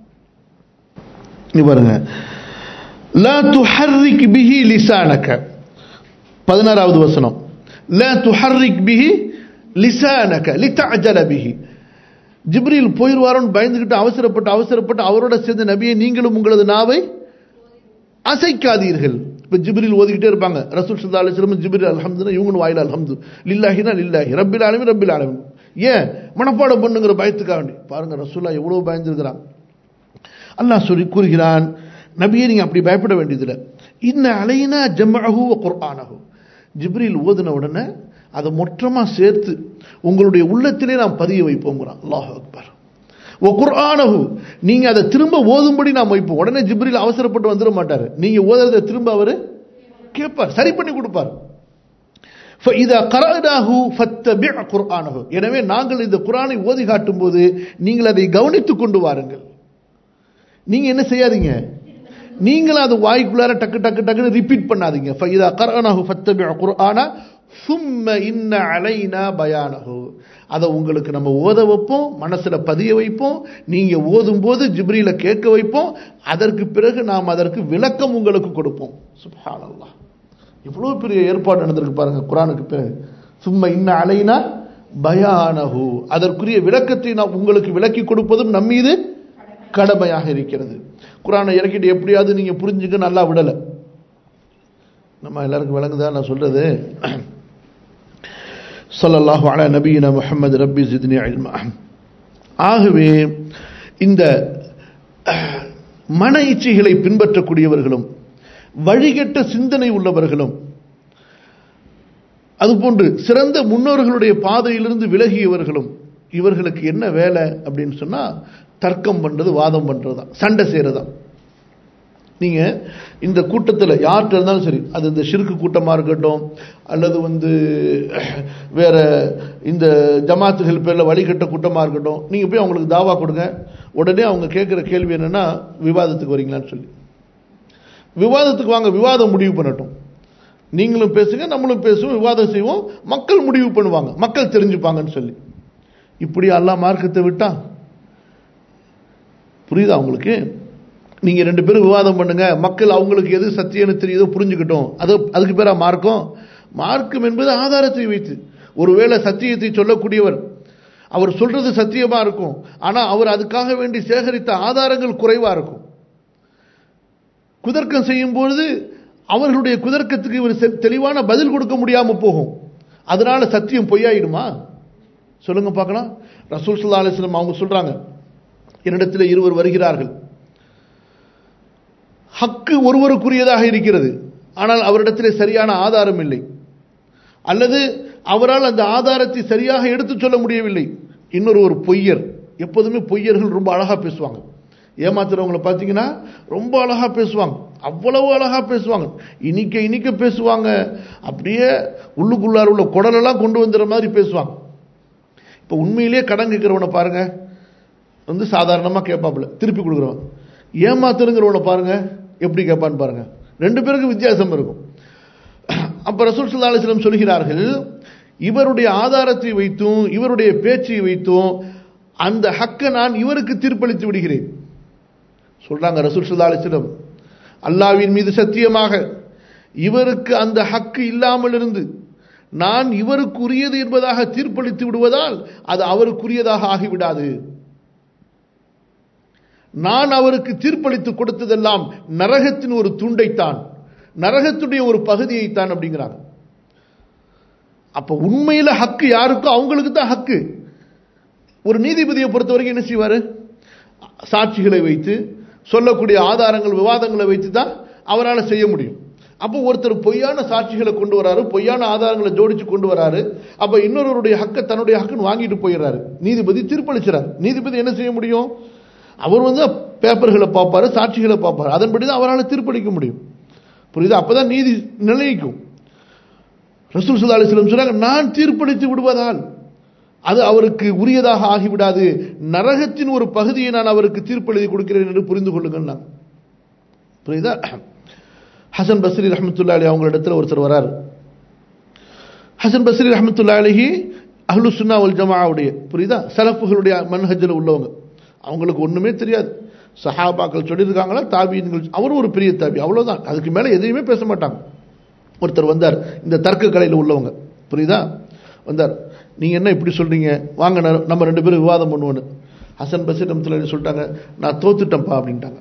இங்க பாருங்க லா துஹர்ரிக் பிஹி லிசானக பதினாறாவது வசனம் லா துஹர்ரிக் பிஹி லிசானக லிதஅஜல பிஹி ஜிப்ரீல் போயிடுவாரோன்னு பயந்துகிட்டு அவசரப்பட்டு அவசரப்பட்டு அவரோட சேர்ந்த நபியை நீங்களும் உங்களது நாவை அசைக்காதீர்கள் இப்ப ஜிப்ரில் ஓதிக்கிட்டே இருப்பாங்க ரசூல் சல்லா அலிஸ்லம் ஜிப்ரில் அல்ஹம்துனா இவங்க வாயில அல்ஹம்து லில்லாஹினா லில்லாஹி ரப்பில் ஆலமீன் ரப்பில் ஆலமீன் ஏன் மனப்பாடம் பண்ணுங்கிற பயத்துக்காக வேண்டி பாருங்க ரசூல்லா எவ்வளவு பயந்துருக்கிறான் அல்லாஹ் சொல்லி கூறுகிறான் நபியே நீங்க அப்படி பயப்பட வேண்டியதில்லை இன்ன அலைனா ஜம்மஹு குர்ஆனஹு ஜிப்ரீல் ஓதுன உடனே அதை மொற்றமா சேர்த்து உங்களுடைய உள்ளத்திலே நாம் பதிய வைப்போங்கிறான் அல்லாஹ் அக்பர் ஓ குர்ஆனஹு நீங்க அதை திரும்ப ஓதும்படி நாம் வைப்போம் உடனே ஜிப்ரீல் அவசரப்பட்டு வந்துட மாட்டாரு நீங்க ஓதுறதை திரும்ப அவரு கேட்பார் சரி பண்ணி கொடுப்பார் فَإِذَا قَرَأْنَاهُ فَاتَّبِعْ قُرْآنَهُ எனவே நாங்கள் இந்த குர்ஆனை ஓதி காட்டும் போது நீங்கள் அதை கவனித்துக் கொண்டு வாருங்கள் நீங்க என்ன செய்யாதீங்க நீங்களும் அது வாய்க்குள்ளார டக்கு டக்கு டக்குன்னு ரிப்பீட் பண்ணாதீங்க ஃபைதா கரனாஹு ஃபத்தபி குர்ஆனா சும்ம இன்ன அலைனா பயானஹு அதை உங்களுக்கு நம்ம ஓத வைப்போம் மனசுல பதிய வைப்போம் நீங்க ஓதும் போது ஜிப்ரீல கேட்க வைப்போம் அதற்கு பிறகு நாம் அதற்கு விளக்கம் உங்களுக்கு கொடுப்போம் சுப்ஹானல்லாஹ் இவ்வளவு பெரிய ஏற்பாடு நடந்திருக்கு பாருங்க குரானுக்கு பிறகு சும்ம இன்ன அலைனா பயானஹு அதற்குரிய விளக்கத்தை நாம் உங்களுக்கு விளக்கி கொடுப்பதும் நம்மீது கடமையாக இருக்கிறது குரானை இறக்கிட்டு எப்படியாவது நீங்க புரிஞ்சுக்க நல்லா விடலை நம்ம எல்லாருக்கும் விளங்குதா நான் சொல்றது சொல்லல்லாஹு அலா நபீன முஹம்மது ரப்பி ஜித்னி இல்மா ஆகவே இந்த மன இச்சைகளை பின்பற்றக்கூடியவர்களும் வழிகட்ட சிந்தனை உள்ளவர்களும் அதுபோன்று சிறந்த முன்னோர்களுடைய பாதையிலிருந்து விலகியவர்களும் இவர்களுக்கு என்ன வேலை அப்படின்னு சொன்னா தர்க்கம் பண்றது வாதம் பண்றது தான் சண்டை செய்யறதா நீங்க இந்த கூட்டத்தில் யார்கிட்ட இருந்தாலும் சரி அது இந்த சிறுக்கு கூட்டமா இருக்கட்டும் அல்லது வந்து வேற இந்த ஜமாத்துகள் பேர்ல வழிகட்ட கூட்டமா இருக்கட்டும் நீங்க போய் அவங்களுக்கு தாவா கொடுங்க உடனே அவங்க கேட்கிற கேள்வி என்னன்னா விவாதத்துக்கு வரீங்களான்னு சொல்லி விவாதத்துக்கு வாங்க விவாதம் முடிவு பண்ணட்டும் நீங்களும் பேசுங்க நம்மளும் பேசுவோம் விவாதம் செய்வோம் மக்கள் முடிவு பண்ணுவாங்க மக்கள் தெரிஞ்சுப்பாங்கன்னு சொல்லி இப்படி அல்லா மார்க்கத்தை விட்டா புரியுதா உங்களுக்கு நீங்க ரெண்டு பேரும் விவாதம் பண்ணுங்க மக்கள் அவங்களுக்கு எது சத்தியம்னு தெரியுதோ புரிஞ்சுக்கிட்டோம் அது அதுக்கு பேரா மார்க்கம் மார்க்கம் என்பது ஆதாரத்தை வைத்து ஒருவேளை சத்தியத்தை சொல்லக்கூடியவர் அவர் சொல்றது சத்தியமா இருக்கும் ஆனா அவர் அதுக்காக வேண்டி சேகரித்த ஆதாரங்கள் குறைவா இருக்கும் குதர்க்கம் செய்யும் பொழுது அவர்களுடைய குதர்க்கத்துக்கு இவர் தெளிவான பதில் கொடுக்க முடியாம போகும் அதனால சத்தியம் பொய்யாயிடுமா சொல்லுங்க பார்க்கலாம் ரசூல் சல்லா அலிஸ்லாம் அவங்க சொல்றாங்க என்னிடத்தில் இருவர் வருகிறார்கள் ஹக்கு ஒருவருக்குரியதாக இருக்கிறது ஆனால் அவரிடத்தில் சரியான ஆதாரம் இல்லை அல்லது அவரால் அந்த ஆதாரத்தை சரியாக எடுத்துச் சொல்ல முடியவில்லை இன்னொரு ஒரு பொய்யர் எப்போதுமே பொய்யர்கள் ரொம்ப அழகா பேசுவாங்க ஏமாத்துறவங்களை பார்த்தீங்கன்னா ரொம்ப அழகா பேசுவாங்க அவ்வளவு அழகா பேசுவாங்க இனிக்க இனிக்க பேசுவாங்க அப்படியே உள்ளுக்குள்ளார் உள்ள குடலெல்லாம் கொண்டு வந்துடுற மாதிரி பேசுவாங்க இப்போ உண்மையிலேயே கடன் கேட்கிறவனை பாருங்க வந்து சாதாரணமாக கேட்பாப்புல திருப்பி கொடுக்குறவன் ஏமாத்துறங்கிறவனை பாருங்க எப்படி கேட்பான்னு பாருங்க ரெண்டு பேருக்கும் வித்தியாசம் இருக்கும் அப்ப ரசூல் சல்லா அலிஸ்லம் சொல்கிறார்கள் இவருடைய ஆதாரத்தை வைத்தும் இவருடைய பேச்சை வைத்தும் அந்த ஹக்கை நான் இவருக்கு தீர்ப்பளித்து விடுகிறேன் சொல்றாங்க ரசூல் சல்லா அலிஸ்லம் அல்லாவின் மீது சத்தியமாக இவருக்கு அந்த ஹக்கு இல்லாமல் இருந்து நான் இவருக்குரியது என்பதாக தீர்ப்பளித்து விடுவதால் அது அவருக்குரியதாக ஆகிவிடாது நான் அவருக்கு தீர்ப்பளித்து கொடுத்ததெல்லாம் நரகத்தின் ஒரு துண்டைத்தான் நரகத்துடைய ஒரு பகுதியைத்தான் அப்படிங்கிறாங்க அப்ப உண்மையில ஹக்கு யாருக்கோ அவங்களுக்கு தான் ஹக்கு ஒரு நீதிபதியை பொறுத்த வரைக்கும் என்ன செய்வாரு சாட்சிகளை வைத்து சொல்லக்கூடிய ஆதாரங்கள் விவாதங்களை வைத்து தான் அவரால் செய்ய முடியும் அப்போ ஒருத்தர் பொய்யான சாட்சிகளை கொண்டு வராரு பொய்யான ஆதாரங்களை ஜோடிச்சு கொண்டு வராரு அப்ப இன்னொருவருடைய ஹக்கை தன்னுடைய ஹக்குன்னு வாங்கிட்டு போயிடுறாரு நீதிபதி தீர்ப்பளிச்சுறாரு நீதிபதி என்ன செய்ய முடியும் அவர் வந்து பேப்பர்களை பார்ப்பாரு சாட்சிகளை பார்ப்பாரு அதன்படி தான் அவரால் தீர்ப்பளிக்க முடியும் புரியுது அப்பதான் நீதி நிலைக்கும் ரசூல் சுல்லா அலிஸ்லம் சொல்றாங்க நான் தீர்ப்பளித்து விடுவதால் அது அவருக்கு உரியதாக ஆகிவிடாது நரகத்தின் ஒரு பகுதியை நான் அவருக்கு தீர்ப்பெழுதி கொடுக்கிறேன் என்று புரிந்து கொள்ளுங்கள் நான் புரியுதா ஹசன் பஸ்ரி ரஹமத்துல்லா அலி அவங்களிடத்தில் ஒருத்தர் வரார் ஹசன் பஸ்ரி ரஹமத்துல்லா அலிஹி அஹ்லு சுன்னா உல் ஜமாவுடைய புரியுதா சலப்புகளுடைய மன்ஹஜில் உள்ளவங்க அவங்களுக்கு ஒண்ணுமே தெரியாது சஹாபாக்கள் சொல்லியிருக்காங்களா தாபீன்கள் அவரும் ஒரு பெரிய தாபி அவ்வளவுதான் அதுக்கு மேல எதையுமே பேச மாட்டாங்க ஒருத்தர் வந்தார் இந்த தர்க்க கலையில் உள்ளவங்க புரியுதா வந்தார் நீங்க என்ன இப்படி சொல்றீங்க வாங்க ந- நம்ம ரெண்டு பேரும் விவாதம் பண்ணுவோன்னு ஹசன் பசீர் ரஹ்மத்துல்லாஹி சொல்லிட்டாங்க நான் தோத்துட்டேன்ப்பா அப்படின்ட்டாங்க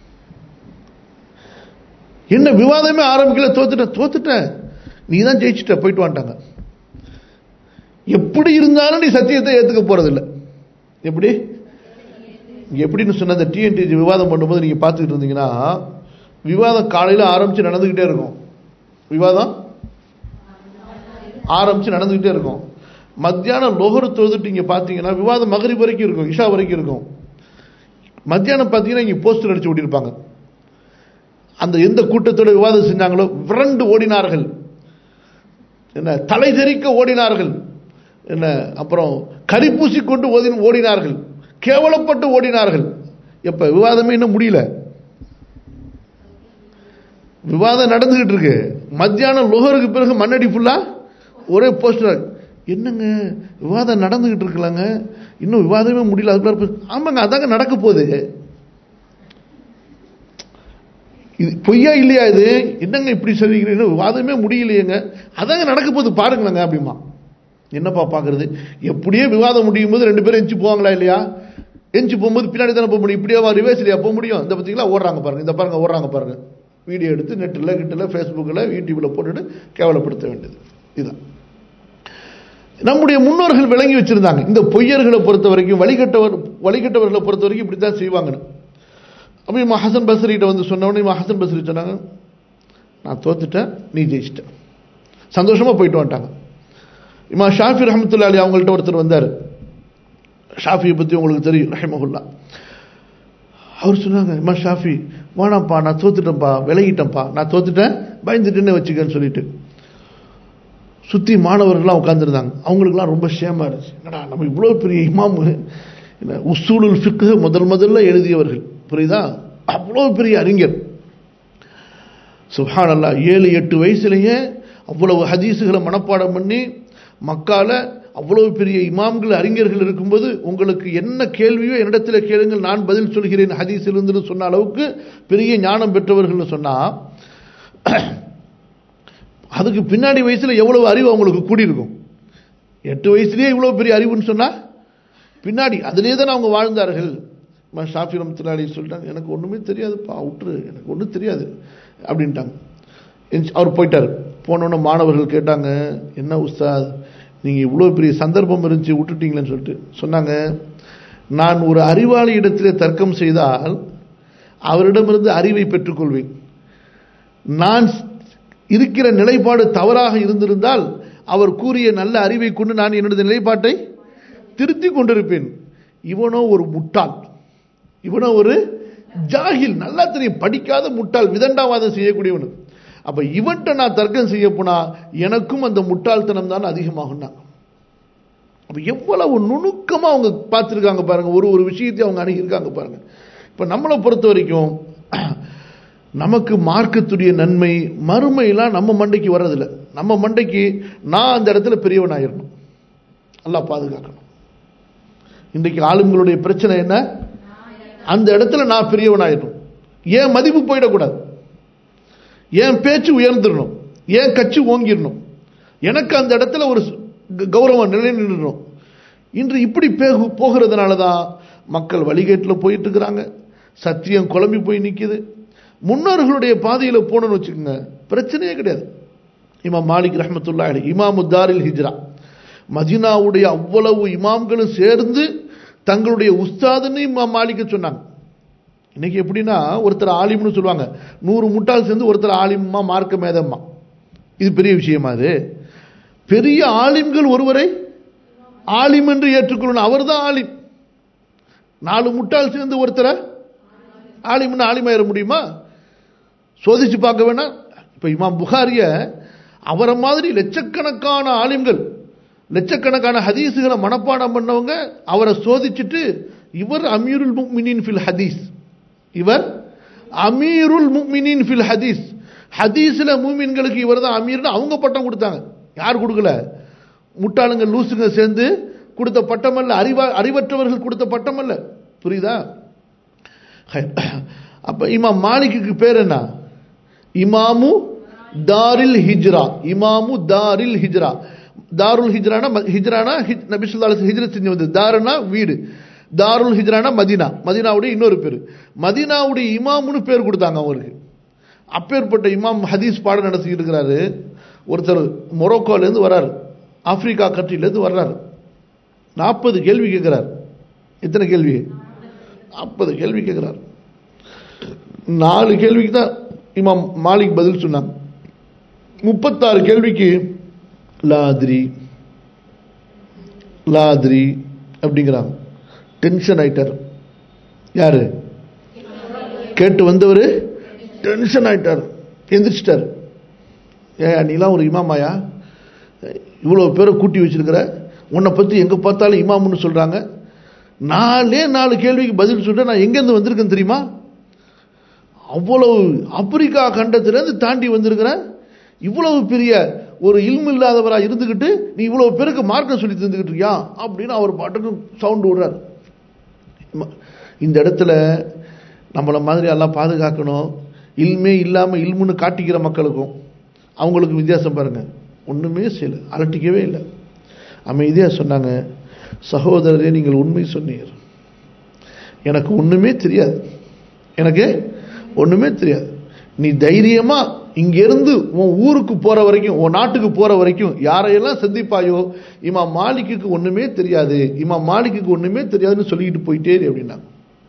என்ன விவாதமே ஆரம்பிக்கல தோத்துட்டேன் தோத்துட்டேன் நீ தான் ஜெயிச்சிட்ட போயிட்டு வந்துட்டாங்க எப்படி இருந்தாலும் நீ சத்தியத்தை ஏத்துக்க போறதில்ல எப்படி எப்படின்னு சொன்ன அந்த டிஎன்டிஜி விவாதம் பண்ணும்போது நீங்க பார்த்துக்கிட்டு இருந்தீங்கன்னா விவாதம் காலையில ஆரம்பிச்சு நடந்துகிட்டே இருக்கும் விவாதம் ஆரம்பிச்சு நடந்துகிட்டே இருக்கும் மத்தியானம் லோகர் தொழுதுட்டு இங்க பாத்தீங்கன்னா விவாதம் மகரிப் வரைக்கும் இருக்கும் இஷா வரைக்கும் இருக்கும் மத்தியானம் பார்த்தீங்கன்னா இங்க போஸ்டர் அடிச்சு ஓட்டியிருப்பாங்க அந்த எந்த கூட்டத்தோட விவாதம் செஞ்சாங்களோ விரண்டு ஓடினார்கள் என்ன தலை தெறிக்க ஓடினார்கள் என்ன அப்புறம் கரிப்பூசி கொண்டு ஓதி ஓடினார்கள் கேவலப்பட்டு ஓடினார்கள் எப்ப விவாதமே இன்னும் முடியல விவாதம் நடந்துகிட்டு இருக்கு மத்தியானம் லுகருக்கு பிறகு மண்ணடி ஃபுல்லா ஒரே போஸ்டர் என்னங்க விவாதம் நடந்துகிட்டு இருக்கலாங்க இன்னும் விவாதமே முடியல அதுக்குள்ள போ- ஆமாங்க அதாங்க நடக்க போகுது இது பொய்யா இல்லையா இது என்னங்க இப்படி சொல்லிக்கிறீங்க இன்னும் விவாதமே முடியலையேங்க அதாங்க நடக்க போகுது பாருங்களேங்க அப்படிமா என்னப்பா பார்க்கறது எப்படியே விவாதம் முடியும் போது ரெண்டு பேரும் எஞ்சி போவாங்களா இல்லையா எஞ்சி போகும்போது பின்னாடி தானே போக முடியும் இப்படியே ரிவர்ஸ் இல்லையா போக முடியும் இந்த பார்த்தீங்களா ஓடுறாங்க பாருங்க இந்த பாருங்க ஓடுறாங்க பாருங்க வீடியோ எடுத்து நெட்டில் கிட்டில் ஃபேஸ்புக்கில் யூடியூப்பில் போட்டுட்டு கேவலப்படுத்த வேண்டியது இதுதான் நம்முடைய முன்னோர்கள் விளங்கி வச்சிருந்தாங்க இந்த பொய்யர்களை பொறுத்த வரைக்கும் வழிகட்டவர் வழிகட்டவர்களை பொறுத்த வரைக்கும் இப்படி தான் செய்வாங்கன்னு அப்போ இம்மா ஹசன் பஸ்ரிகிட்ட வந்து சொன்ன உடனே இம்மா ஹசன் பஸ்ரி சொன்னாங்க நான் தோத்துட்டேன் நீ ஜெயிச்சிட்ட சந்தோஷமா போயிட்டு வந்துட்டாங்க இம்மா ஷாஃபி ரஹமத்துல்லா அலி அவங்கள்ட்ட ஒருத்தர் வந்தார் ஷாஃபியை பற்றி உங்களுக்கு தெரியும் ரஹமகுல்லா அவர் சொன்னாங்க இம்மா ஷாஃபி வேணாம்ப்பா நான் தோத்துட்டேன்ப்பா விலகிட்டேன்ப்பா நான் தோத்துட்டேன் பயந்துட்டேன்னு வச்சுக்கன்னு சொல்லிட்டு சுற்றி மாணவர்கள்லாம் உட்காந்துருந்தாங்க அவங்களுக்குலாம் ரொம்ப ஷேமாக இருந்துச்சு என்னடா நம்ம இவ்வளோ பெரிய இமாம் என்ன உசூலுல் ஃபிக்கு முதல் முதல்ல எழுதியவர்கள் புரியுதா அவ்வளோ பெரிய அறிஞர் சுஹான் அல்லா ஏழு எட்டு வயசுலேயே அவ்வளவு ஹதீஸுகளை மனப்பாடம் பண்ணி மக்கால அவ்வளவு பெரிய இமாம்கள் அறிஞர்கள் இருக்கும்போது உங்களுக்கு என்ன கேள்வியோ என்னிடத்தில் கேளுங்கள் நான் பதில் சொல்கிறேன் ஹதீஸிலிருந்து சொன்ன அளவுக்கு பெரிய ஞானம் பெற்றவர்கள்னு சொன்னா அதுக்கு பின்னாடி வயசுல எவ்வளவு அறிவு அவங்களுக்கு கூடியிருக்கும் எட்டு வயசுலயே இவ்வளவு பெரிய அறிவுன்னு சொன்னா பின்னாடி அதிலே தான் அவங்க வாழ்ந்தார்கள் இமாம் ஷாஃபி ரமத்துல்லாடி சொல்லிட்டாங்க எனக்கு ஒண்ணுமே தெரியாதுப்பா விட்டுரு எனக்கு ஒன்றும் தெரியாது அப்படின்ட்டாங்க எந்திரிச்சு அவர் போயிட்டார் போனோன்னே மாணவர்கள் கேட்டாங்க என்ன உஸ்தாத் நீங்க இவ்வளோ பெரிய சந்தர்ப்பம் இருந்துச்சு விட்டுட்டீங்களேன்னு சொல்லிட்டு சொன்னாங்க நான் ஒரு அறிவாளி இடத்திலே தர்க்கம் செய்தால் அவரிடமிருந்து அறிவை பெற்றுக்கொள்வேன் நான் இருக்கிற நிலைப்பாடு தவறாக இருந்திருந்தால் அவர் கூறிய நல்ல அறிவை கொண்டு நான் என்னுடைய நிலைப்பாட்டை திருத்தி கொண்டிருப்பேன் இவனோ ஒரு முட்டாள் இவனோ ஒரு ஜாகில் நல்லா தெரியும் படிக்காத முட்டாள் விதண்டாவாதம் செய்யக்கூடியவனு அப்ப இவன்கிட்ட நான் தர்க்கம் செய்ய போனா எனக்கும் அந்த முட்டாள்தனம் தான் அதிகமாகும்னா அப்ப எவ்வளவு நுணுக்கமா அவங்க பார்த்துருக்காங்க பாருங்க ஒரு ஒரு விஷயத்தை அவங்க அணுகியிருக்காங்க பாருங்க இப்ப நம்மளை பொறுத்த வரைக்கும் நமக்கு மார்க்கத்துடைய நன்மை மறுமையெல்லாம் நம்ம மண்டைக்கு வர்றதில்ல நம்ம மண்டைக்கு நான் அந்த இடத்துல பெரியவன் ஆயிரணும் நல்லா பாதுகாக்கணும் இன்றைக்கு ஆளுங்களுடைய பிரச்சனை என்ன அந்த இடத்துல நான் பெரியவன் ஆயிடணும் ஏன் மதிப்பு போயிடக்கூடாது ஏன் பேச்சு உயர்ந்துடணும் ஏன் கட்சி ஓங்கிடணும் எனக்கு அந்த இடத்துல ஒரு கௌரவம் நிலை நின்றணும் இன்று இப்படி போகிறதுனால தான் மக்கள் வழிகேட்டில் போயிட்டு இருக்கிறாங்க சத்தியம் குழம்பி போய் நிற்கிது முன்னோர்களுடைய பாதையில் போனோம்னு வச்சுக்கோங்க பிரச்சனையே கிடையாது இமாம் மாலிக் ரஹமத்துல்லா அலி இமாம் தாரில் ஹிஜ்ரா மதினாவுடைய அவ்வளவு இமாம்களும் சேர்ந்து தங்களுடைய உஸ்தாதுன்னு இமாம் மாலிக்க சொன்னாங்க இன்னைக்கு எப்படின்னா ஒருத்தர் ஆலிம்னு சொல்லுவாங்க நூறு முட்டாள் சேர்ந்து ஒருத்தர் ஆலிம்மா மார்க்க மேதம்மா இது பெரிய விஷயமா அது பெரிய ஆலிம்கள் ஒருவரை ஆலிம் என்று ஏற்றுக்கொள்ளணும் அவர் தான் ஆலிம் நாலு முட்டாள் சேர்ந்து ஒருத்தரை ஆலிம்னு ஆலிமாயிர முடியுமா சோதிச்சு பார்க்க வேணாம் இப்ப இமாம் புகாரிய அவரை மாதிரி லட்சக்கணக்கான ஆலிம்கள் லட்சக்கணக்கான ஹதீஸுகளை மனப்பாடம் பண்ணவங்க அவரை சோதிச்சுட்டு இவர் அமீருல் முக்மினின் ஃபில் ஹதீஸ் இவர் அமீருல் முக்மினின் ஃபில் ஹதீஸ் ஹதீஸ்ல மூமின்களுக்கு இவர் தான் அமீர்னு அவங்க பட்டம் கொடுத்தாங்க யார் கொடுக்கல முட்டாளுங்க லூசுங்க சேர்ந்து கொடுத்த பட்டம் அல்ல அறிவா அறிவற்றவர்கள் கொடுத்த பட்டம் அல்ல புரியுதா ஹைர். அப்ப இமாம் மாலிக்குக்கு பேர் என்ன இமாமு தாரில் ஹிஜ்ரா இமாமு தாரில் ஹிஜ்ரா தாருல் ஹிஜ்ரானா ம- ஹிஜ்ரானா ஹிஜ்- நபி ஸல்லல்லாஹு அலைஹி ஹிஜ்ரத் செஞ்சு வந்து தாருனா வீடு தாருல் ஹிஜ்ரானா மதீனா மதீனாவுடைய இன்னொரு பேர் மதீனாவுடைய இமாமுன்னு பேர் கொடுத்தாங்க அவருக்கு அப்பேற்பட்ட இமாம் ஹதீஸ் பாடம் நடத்திக்கிட்டு இருக்கிறாரு ஒருத்தர் மொரோக்கோலேருந்து வர்றாரு ஆப்பிரிக்கா கண்ட்ரிலேருந்து வர்றாரு நாற்பது கேள்வி கேட்கிறார் எத்தனை கேள்வி நாற்பது கேள்வி கேட்கிறார் நாலு கேள்விக்கு தான் இமாம் மாலிக் பதில் சொன்னாங்க முப்பத்தாறு கேள்விக்கு லாத்ரி லாத்ரி அப்படிங்கிறாங்க டென்ஷன் ஆயிட்டார் யாரு கேட்டு வந்தவர் டென்ஷன் ஆயிட்டார் எந்திரிச்சிட்டார் ஏயா நீலாம் ஒரு இமாமாயா இவ்வளோ பேரை கூட்டி வச்சிருக்கிற உன்னை பற்றி எங்கே பார்த்தாலும் இமாம்னு சொல்கிறாங்க நாலே நாலு கேள்விக்கு பதில் சொல்லிட்டு நான் எங்கேருந்து வந்திருக்கேன் தெரியுமா அவ்வளவு ஆப்பிரிக்கா கண்டத்திலேருந்து தாண்டி வந்திருக்கிறேன் இவ்வளவு பெரிய ஒரு இல்மு இல்லாதவரா இருந்துக்கிட்டு நீ இவ்வளவு பேருக்கு மார்க்கம் சொல்லி தந்துக்கிட்டு இருக்கியா அப்படின்னு அவர் பாட்டுக்கு சவுண்ட் விடுறார் ம- இந்த இடத்துல நம்மளை மாதிரி எல்லாம் பாதுகாக்கணும் இல்மே இல்லாமல் இல்முன்னு காட்டிக்கிற மக்களுக்கும் அவங்களுக்கு வித்தியாசம் பாருங்க ஒன்றுமே செய்யல அலட்டிக்கவே இல்லை அமைதியாக சொன்னாங்க சகோதரரே நீங்கள் உண்மை சொன்னீர் எனக்கு ஒன்றுமே தெரியாது எனக்கு ஒன்றுமே தெரியாது நீ தைரியமா இங்கிருந்து உன் ஊருக்கு போற வரைக்கும் உன் நாட்டுக்கு போற வரைக்கும் யாரையெல்லாம் சந்திப்பாயோ இமா மாலிக்குக்கு ஒண்ணுமே தெரியாது இமா மாலிக்குக்கு ஒண்ணுமே தெரியாதுன்னு சொல்லிட்டு போயிட்டே இரு அப்படின்னாங்க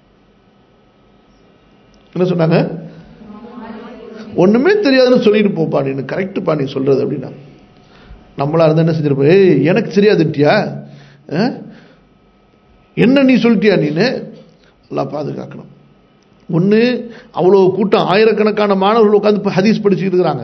என்ன சொன்னாங்க ஒண்ணுமே தெரியாதுன்னு சொல்லிட்டு போப்பா நீ கரெக்டுப்பா நீ சொல்றது அப்படின்னா நம்மளா இருந்தா என்ன செஞ்சிருப்போம் ஏய் எனக்கு தெரியாதுட்டியா அஹ்? என்ன நீ சொல்லிட்டியா நீனு எல்லாம் பாதுகாக்கணும் ஒன்று அவ்வளோ கூட்டம் ஆயிரக்கணக்கான மாணவர்கள் உட்காந்து ஹதீஸ் படிச்சுட்டு இருக்கிறாங்க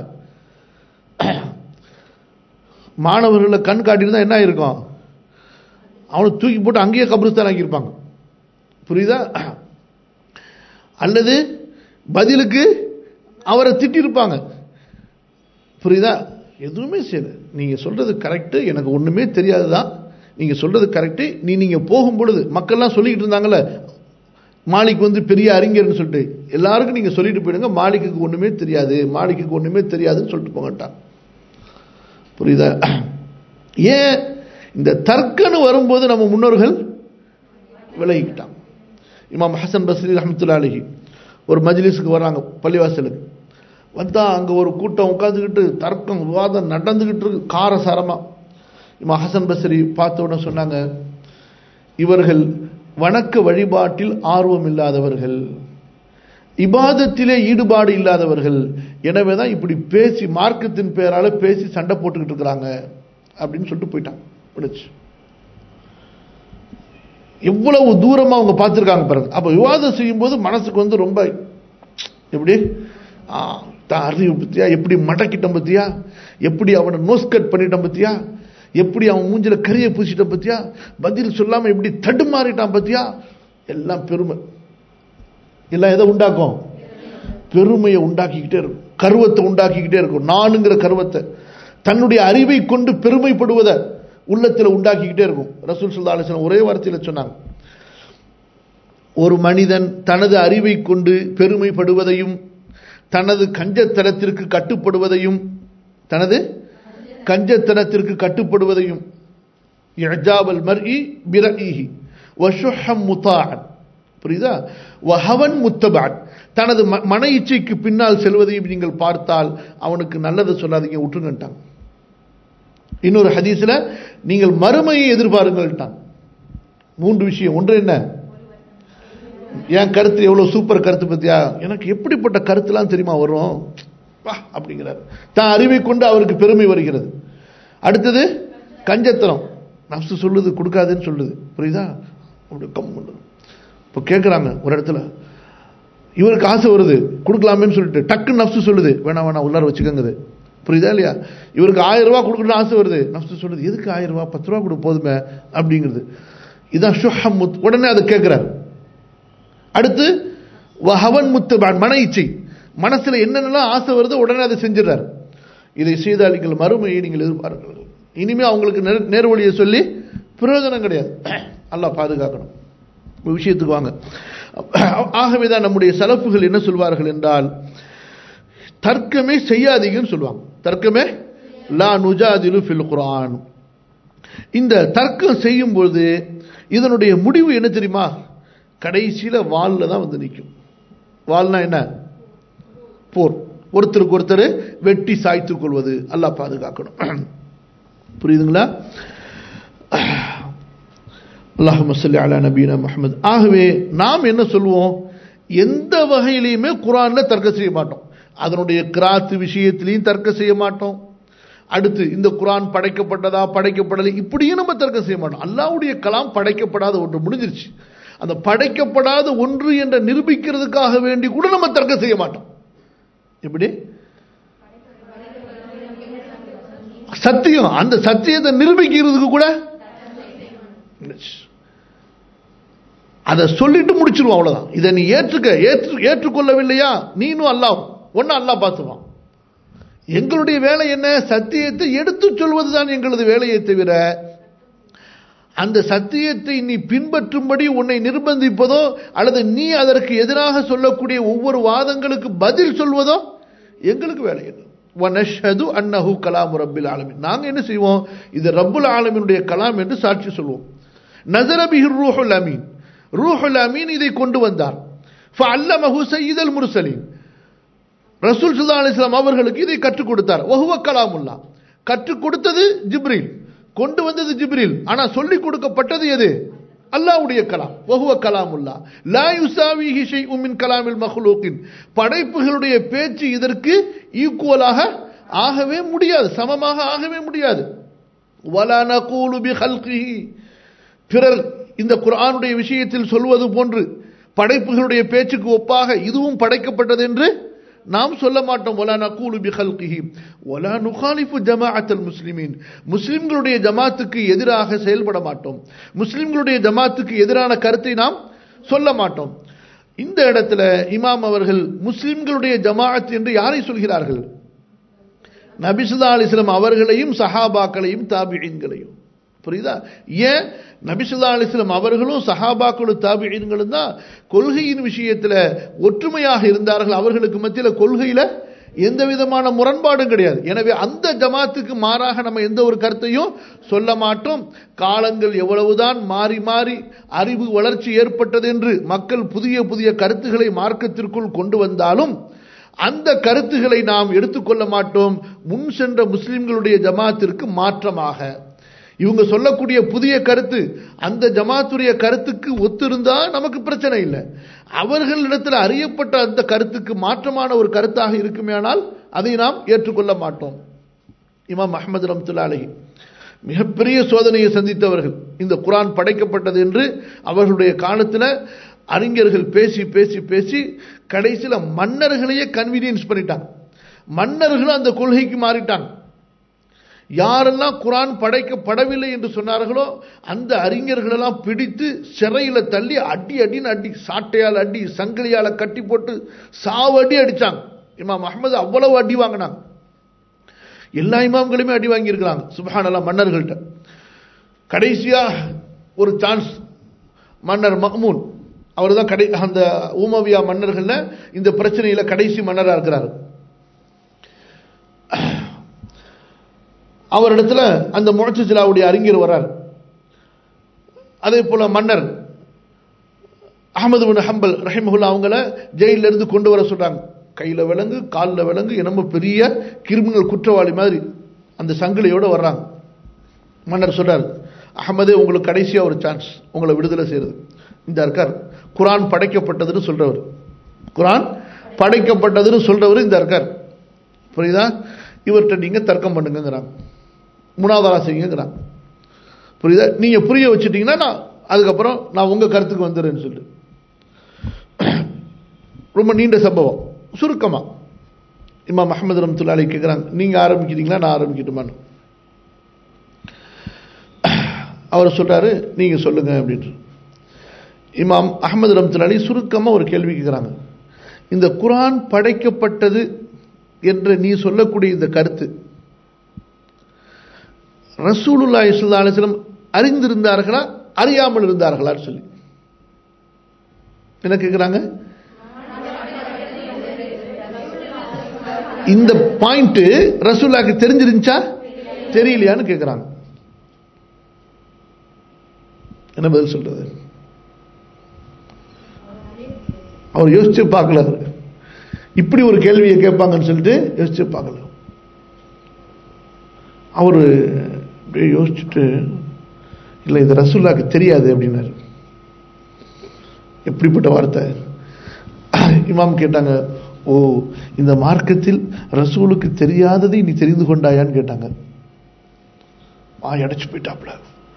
மாணவர்களை கண் காட்டியிருந்தா என்ன ஆயிருக்கும் அவனை தூக்கி போட்டு அங்கேயே கபிரிஸ்தான் ஆக்கியிருப்பாங்க புரியுதா அல்லது பதிலுக்கு அவரை திட்டிருப்பாங்க புரியுதா எதுவுமே செய்யல நீங்க சொல்றது கரெக்டு எனக்கு ஒண்ணுமே தெரியாதுதான் நீங்க சொல்றது கரெக்டு நீ நீங்க போகும் பொழுது மக்கள்லாம் சொல்லிக்கிட்டு இருந்தாங்கல்ல மாலிக் வந்து பெரிய அறிஞர்னு சொல்லிட்டு எல்லாருக்கும் நீங்க சொல்லிட்டு போயிடுங்க மாலிக்குக்கு ஒண்ணுமே தெரியாது மாலிக்குக்கு ஒண்ணுமே தெரியாதுன்னு சொல்லிட்டு போங்கட்டான் புரியுதா ஏன் இந்த தர்க்கன்னு வரும்போது நம்ம முன்னோர்கள் விலகிக்கிட்டாங்க இமாம் ஹசன் பஸ்ரி ரஹமத்துல்லா அலிஹி ஒரு மஜ்லிஸுக்கு வர்றாங்க பள்ளிவாசலுக்கு வந்தா அங்க ஒரு கூட்டம் உட்காந்துக்கிட்டு தர்க்கம் விவாதம் நடந்துகிட்டு இருக்கு காரசாரமா இமாம் ஹசன் பஸ்ரி பார்த்த உடனே சொன்னாங்க இவர்கள் வணக்க வழிபாட்டில் ஆர்வம் இல்லாதவர்கள் இபாதத்திலே ஈடுபாடு இல்லாதவர்கள் எனவே தான் இப்படி பேசி மார்க்கத்தின் பேரால பேசி சண்டை போட்டுக்கிட்டு இருக்கிறாங்க அப்படின்னு சொல்லிட்டு போயிட்டான் முடிச்சு எவ்வளவு தூரமா அவங்க பார்த்துருக்காங்க பாருங்க அப்ப விவாதம் செய்யும்போது மனசுக்கு வந்து ரொம்ப எப்படி ஆ, தான் அறிவு பத்தியா எப்படி மடக்கிட்டோம் பத்தியா எப்படி அவனை நோஸ் கட் பண்ணிட்டான் பத்தியா எப்படி அவன் மூஞ்சில கரிய பூசிட்டான் பத்தியா பதில் சொல்லாம எப்படி தடுமாறிட்டான் பத்தியா எல்லாம் பெருமை எல்லாம் எதை உண்டாக்கும் பெருமையை உண்டாக்கிக்கிட்டே இருக்கும் கருவத்தை உண்டாக்கிக்கிட்டே இருக்கும் நானுங்கிற கருவத்தை தன்னுடைய அறிவை கொண்டு பெருமைப்படுவதை உள்ளத்தில் உண்டாக்கிக்கிட்டே இருக்கும் ரசூல் சுல்லா அலிஸ்லாம் ஒரே வார்த்தையில் சொன்னாங்க ஒரு மனிதன் தனது அறிவை கொண்டு பெருமைப்படுவதையும் தனது கஞ்சத்தனத்திற்கு கட்டுப்படுவதையும் தனது கஞ்சத்தனத்திற்கு கட்டுப்படுவதையும் இஜாபல் மர்இ பிரஇஹி வஷுஹம் முத்தாஅன் புரியுதா வஹவன் முத்தபான் தனது ம- மன இச்சைக்கு பின்னால் செல்வதையும் நீங்கள் பார்த்தால் அவனுக்கு நல்லது சொல்லாதீங்க விட்டுருங்கட்டாங்க இன்னொரு ஹதீஸ்ல நீங்கள் மறுமையை எதிர்பாருங்கள்ட்டான் மூன்று விஷயம் ஒன்று என்ன என் கருத்து எவ்வளவு சூப்பர் கருத்து பத்தியா எனக்கு எப்படிப்பட்ட கருத்துலாம் தெரியுமா வரும் வா அப்படிங்கிறார் தான் அறிவை கொண்டு அவருக்கு பெருமை வருகிறது அடுத்தது கஞ்சத்தனம் நப்சு சொல்லுது கொடுக்காதுன்னு சொல்லுது புரியுதா அப்படி கம் பண்ணுது இப்போ கேட்குறாங்க ஒரு இடத்துல இவருக்கு ஆசை வருது கொடுக்கலாமேன்னு சொல்லிட்டு டக்கு நப்சு சொல்லுது வேணாம் வேணாம் உள்ளார வச்சுக்கோங்குது புரியுதா இல்லையா இவருக்கு ஆயிரம் ரூபாய் கொடுக்கணும்னு ஆசை வருது நப்சு சொல்லுது எதுக்கு ஆயிரம் ரூபாய் பத்து ரூபா கொடு போதுமே அப்படிங்கிறது இதான் ஷுஹம் முத் உடனே அதை கேட்குறாரு அடுத்து வஹவன் முத்தபான் மன இச்சை மனசுல என்னென்னலாம் ஆசை வருதோ உடனே அதை செஞ்சிடறாரு இதை செய்தால் நீங்கள் மறுமையை நீங்கள் எதிர்பார்க்கலாம் இனிமே அவங்களுக்கு நேர் நேர்வழியை சொல்லி பிரயோஜனம் கிடையாது அல்லாஹ் பாதுகாக்கணும் விஷயத்துக்கு வாங்க ஆகவேதான் நம்முடைய சலப்புகள் என்ன சொல்வார்கள் என்றால் தர்க்கமே செய்யாதீங்கன்னு சொல்லுவாங்க தர்க்கமே லா நுஜாதிலு ஃபில் குரான் இந்த தர்க்கம் செய்யும் பொழுது இதனுடைய முடிவு என்ன தெரியுமா கடைசியில வால்ல தான் வந்து நிற்கும் வால்னா என்ன போர் ஒருத்தருக்கு ஒருத்தர் வெட்டி சாய்த்துக் கொள்வது அல்லாஹ் பாதுகாக்கணும் புரியுதுங்களா அல்லாஹு சொல்லி அலா நபீனா முகமது ஆகவே நாம் என்ன சொல்லுவோம் எந்த வகையிலையுமே குரான்ல தர்க்கம் செய்ய மாட்டோம் அதனுடைய கிராத்து விஷயத்திலையும் தர்க்கம் செய்ய மாட்டோம் அடுத்து இந்த குரான் படைக்கப்பட்டதா படைக்கப்படலை இப்படியும் நம்ம தர்க்கம் செய்ய மாட்டோம் அல்லாவுடைய கலாம் படைக்கப்படாத ஒன்று முடிஞ்சிருச்சு அந்த படைக்கப்படாத ஒன்று என்ற நிரூபிக்கிறதுக்காக வேண்டி கூட நம்ம தர்க்கம் செய்ய மாட்டோம் எப்படி சத்தியம் அந்த சத்தியத்தை நிரூபிக்கிறதுக்கு கூட அதை சொல்லிட்டு முடிச்சிருவோம் அவ்வளவுதான் இதை நீ ஏற்றுக்க ஏற்று ஏற்றுக்கொள்ளவில்லையா நீனும் அல்லாஹ் ஒன்னு அல்லாஹ் பார்த்துவான் எங்களுடைய வேலை என்ன சத்தியத்தை எடுத்து சொல்வதுதான் எங்களது வேலையை தவிர அந்த சத்தியத்தை நீ பின்பற்றும்படி உன்னை நிர்பந்திப்பதோ அல்லது நீ அதற்கு எதிராக சொல்லக்கூடிய ஒவ்வொரு வாதங்களுக்கு பதில் சொல்வதோ எங்களுக்கு வேலை என்ன வனஷது அன்னஹு கலாம் ரப்பில் ஆலமின் நாங்கள் என்ன செய்வோம் இது ரப்புல் ஆலமினுடைய கலாம் என்று சாட்சி சொல்வோம் நசரபிஹி ரூஹுல் அமீன் ரூஹுல் அமீன் இதை கொண்டு வந்தார் ஃபஅல்லமஹு சய்யிதல் முர்சலீன் ரசூல் சுல்லா அலிஸ்லாம் அவர்களுக்கு இதை கற்றுக் கொடுத்தார் வஹுவ கலாமுல்லா கற்றுக் கொடுத்தது ஜிப்ரில் கொண்டு வந்தது ஜிப்ரில் ஆனா சொல்லிக் கொடுக்கப்பட்டது எது அல்லாவுடைய கலாம் வஹுவ கலாமுல்லா லா யுசாவிஹி ஷைஉம் மின் கலாமில் மஹ்லூக்கின் படைப்புகளுடைய பேச்சு இதற்கு ஈக்குவலாக ஆகவே முடியாது சமமாக ஆகவே முடியாது வலா நகூலு பி ஹல்கிஹி பிறர் இந்த குர்ஆனுடைய விஷயத்தில் சொல்வது போன்று படைப்புகளுடைய பேச்சுக்கு ஒப்பாக இதுவும் படைக்கப்பட்டது என்று நாம் சொல்ல மாட்டோம் ஒலா நகூலு பி ஹல்கிஹி ஒலா நுகாலிஃபு ஜமாஅத்தல் முஸ்லிமீன் முஸ்லிம்களுடைய ஜமாத்துக்கு எதிராக செயல்பட மாட்டோம் முஸ்லிம்களுடைய ஜமாத்துக்கு எதிரான கருத்தை நாம் சொல்ல மாட்டோம் இந்த இடத்துல இமாம் அவர்கள் முஸ்லிம்களுடைய ஜமாஅத் என்று யாரை சொல்கிறார்கள் நபிசுல்லா அலிஸ்லாம் அவர்களையும் சஹாபாக்களையும் தாபியின்களையும் புரியுதா ஏன் நபிசுல்லா அலிஸ்லாம் அவர்களும் சஹாபாக்களும் தாபியின்களும் தான் கொள்கையின் விஷயத்தில் ஒற்றுமையாக இருந்தார்கள் அவர்களுக்கு மத்தியில் கொள்கையில் எந்த விதமான முரண்பாடும் கிடையாது எனவே அந்த ஜமாத்துக்கு மாறாக நம்ம எந்த ஒரு கருத்தையும் சொல்ல மாட்டோம் காலங்கள் எவ்வளவுதான் மாறி மாறி அறிவு வளர்ச்சி ஏற்பட்டது என்று மக்கள் புதிய புதிய கருத்துக்களை மார்க்கத்திற்குள் கொண்டு வந்தாலும் அந்த கருத்துக்களை நாம் எடுத்துக்கொள்ள மாட்டோம் முன் சென்ற முஸ்லிம்களுடைய ஜமாத்திற்கு மாற்றமாக இவங்க சொல்லக்கூடிய புதிய கருத்து அந்த ஜமாத்துடைய கருத்துக்கு ஒத்திருந்தா நமக்கு பிரச்சனை இல்லை அவர்களிடத்தில் அறியப்பட்ட அந்த கருத்துக்கு மாற்றமான ஒரு கருத்தாக இருக்குமேனால் அதை நாம் ஏற்றுக்கொள்ள மாட்டோம் இமாம் அஹமது ரம்துல்லா அலஹி மிகப்பெரிய சோதனையை சந்தித்தவர்கள் இந்த குரான் படைக்கப்பட்டது என்று அவர்களுடைய காலத்தில் அறிஞர்கள் பேசி பேசி பேசி கடைசியில் மன்னர்களையே கன்வீனியன்ஸ் பண்ணிட்டாங்க மன்னர்களும் அந்த கொள்கைக்கு மாறிட்டாங்க யாரெல்லாம் குரான் படைக்கப்படவில்லை என்று சொன்னார்களோ அந்த அறிஞர்களெல்லாம் பிடித்து சிறையில் தள்ளி அடி அடின்னு அடி சாட்டையால் அடி சங்கிலியால் கட்டி போட்டு சாவு அடி அடிச்சாங்க இமாம் அஹமது அவ்வளவு அடி வாங்கினாங்க எல்லா இமாம்களுமே அடி வாங்கியிருக்கிறாங்க சுபஹானல்லா மன்னர்கள்ட்ட கடைசியா ஒரு சான்ஸ் மன்னர் மஹ்மூன் அவர் தான் கடை அந்த ஊமவியா மன்னர்கள்ல இந்த பிரச்சனையில கடைசி மன்னராக இருக்கிறார் அவரிடத்துல அந்த முழச்சிலாவுடைய அறிஞர் வர்றார் அதே போல மன்னர் அகமது பின் ஹம்பல் ரஹிமஹுல்லா அவங்கள ஜெயில இருந்து கொண்டு வர சொல்றாங்க கையில விலங்கு காலில் விலங்கு என்னமோ பெரிய கிரிமினல் குற்றவாளி மாதிரி அந்த சங்கிலியோட வர்றாங்க மன்னர் சொல்றாரு அகமதே உங்களுக்கு கடைசியா ஒரு சான்ஸ் உங்களை விடுதலை செய்யறது இந்த இருக்கார் குரான் படைக்கப்பட்டதுன்னு சொல்றவர் குரான் படைக்கப்பட்டதுன்னு சொல்றவர் இந்த இருக்கார் புரியுதா இவர்கிட்ட நீங்க தர்க்கம் பண்ணுங்கிறாங்க மூணாவது ஆசைங்கிறாங்க புரியுதா நீங்க புரிய வச்சுட்டீங்கன்னா நான் அதுக்கப்புறம் நான் உங்க கருத்துக்கு வந்துடுறேன்னு சொல்லிட்டு ரொம்ப நீண்ட சம்பவம் சுருக்கமா இமாம் அஹமது ரம்துல்லாலி கேட்குறாங்க நீங்க ஆரம்பிக்கிறீங்களா நான் ஆரம்பிக்கட்டுமான்னு அவர் சொல்றாரு நீங்க சொல்லுங்க அப்படின்ட்டு இமாம் அகமது ரம்துல்லாலி சுருக்கமாக ஒரு கேள்வி கேட்குறாங்க இந்த குரான் படைக்கப்பட்டது என்ற நீ சொல்லக்கூடிய இந்த கருத்து ரசூலுல்லா இஸ்லா அலிஸ்லம் அறிந்திருந்தார்களா அறியாமல் இருந்தார்களான்னு சொல்லி என்ன கேட்குறாங்க இந்த பாயிண்ட் ரசூல்லாக்கு தெரிஞ்சிருந்துச்சா தெரியலையான்னு கேட்குறாங்க என்ன பதில் சொல்றது அவர் யோசிச்சு பார்க்கல அவரு இப்படி ஒரு கேள்வியை கேட்பாங்கன்னு சொல்லிட்டு யோசிச்சு பார்க்கல அவரு அப்படியே யோசிச்சுட்டு இல்லை இது ரசூல்லாக்கு தெரியாது அப்படின்னாரு எப்படிப்பட்ட வார்த்தை இமாம் கேட்டாங்க ஓ இந்த மார்க்கத்தில் ரசூலுக்கு தெரியாததை நீ தெரிந்து கொண்டாயான்னு கேட்டாங்க வாய் அடைச்சு போயிட்டாப்ல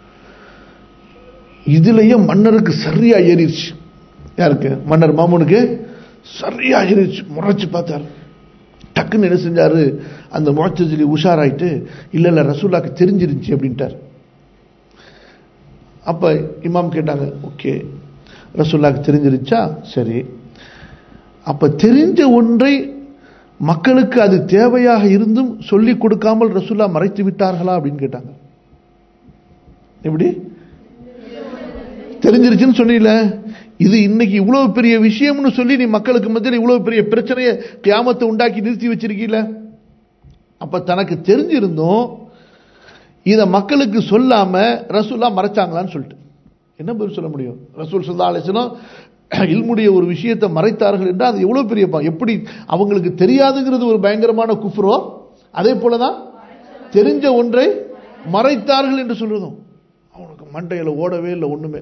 இதுலயே மன்னருக்கு சரியா ஏறிடுச்சு யாருக்கு மன்னர் மாமூனுக்கு சரியா ஏறிடுச்சு முறைச்சு பார்த்தார் டக்குன்னு என்ன செஞ்சாரு அந்த முழச்சலி உஷாராயிட்டு இல்ல இல்ல ரசூலாக்கு தெரிஞ்சிருந்துச்சு அப்படின்ட்டார் அப்ப இமாம் கேட்டாங்க ஓகே ரசூல்லாக்கு தெரிஞ்சிருச்சா சரி அப்ப தெரிஞ்ச ஒன்றை மக்களுக்கு அது தேவையாக இருந்தும் சொல்லிக் கொடுக்காமல் ரசூல்லா மறைத்து விட்டார்களா அப்படின்னு கேட்டாங்க எப்படி தெரிஞ்சிருச்சுன்னு சொன்னீல இது இன்னைக்கு இவ்வளவு பெரிய விஷயம்னு சொல்லி நீ மக்களுக்கு மத்தியில் இவ்வளவு பெரிய பிரச்சனையை கியாமத்தை உண்டாக்கி நிறுத்தி வச்சிருக்கீல அப்ப தனக்கு தெரிஞ்சிருந்தும் இத மக்களுக்கு சொல்லாம ரசூல்லா மறைச்சாங்களான்னு சொல்லிட்டு என்ன பதில் சொல்ல முடியும் ரசூல் சொல்லா அலிசனம் இல்முடைய ஒரு விஷயத்தை மறைத்தார்கள் என்றால் அது எவ்வளவு பெரிய பா- எப்படி அவங்களுக்கு தெரியாதுங்கிறது ஒரு பயங்கரமான குஃப்ரோ அதே போலதான் தெரிஞ்ச ஒன்றை மறைத்தார்கள் என்று சொல்றதும் அவனுக்கு மண்டையில ஓடவே இல்லை ஒண்ணுமே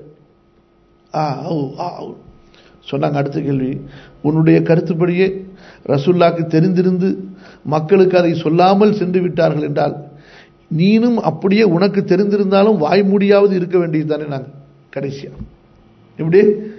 ஆ ஓ ஆ ஓ. சொன்னாங்க அடுத்த கேள்வி உன்னுடைய கருத்துப்படியே ரசூல்லாக்கு தெரிந்திருந்து மக்களுக்கு அதை சொல்லாமல் சென்று விட்டார்கள் என்றால் நீனும் அப்படியே உனக்கு தெரிந்திருந்தாலும் வாய் மூடியாவது இருக்க வேண்டியது தானே நாங்க கடைசியா எப்படி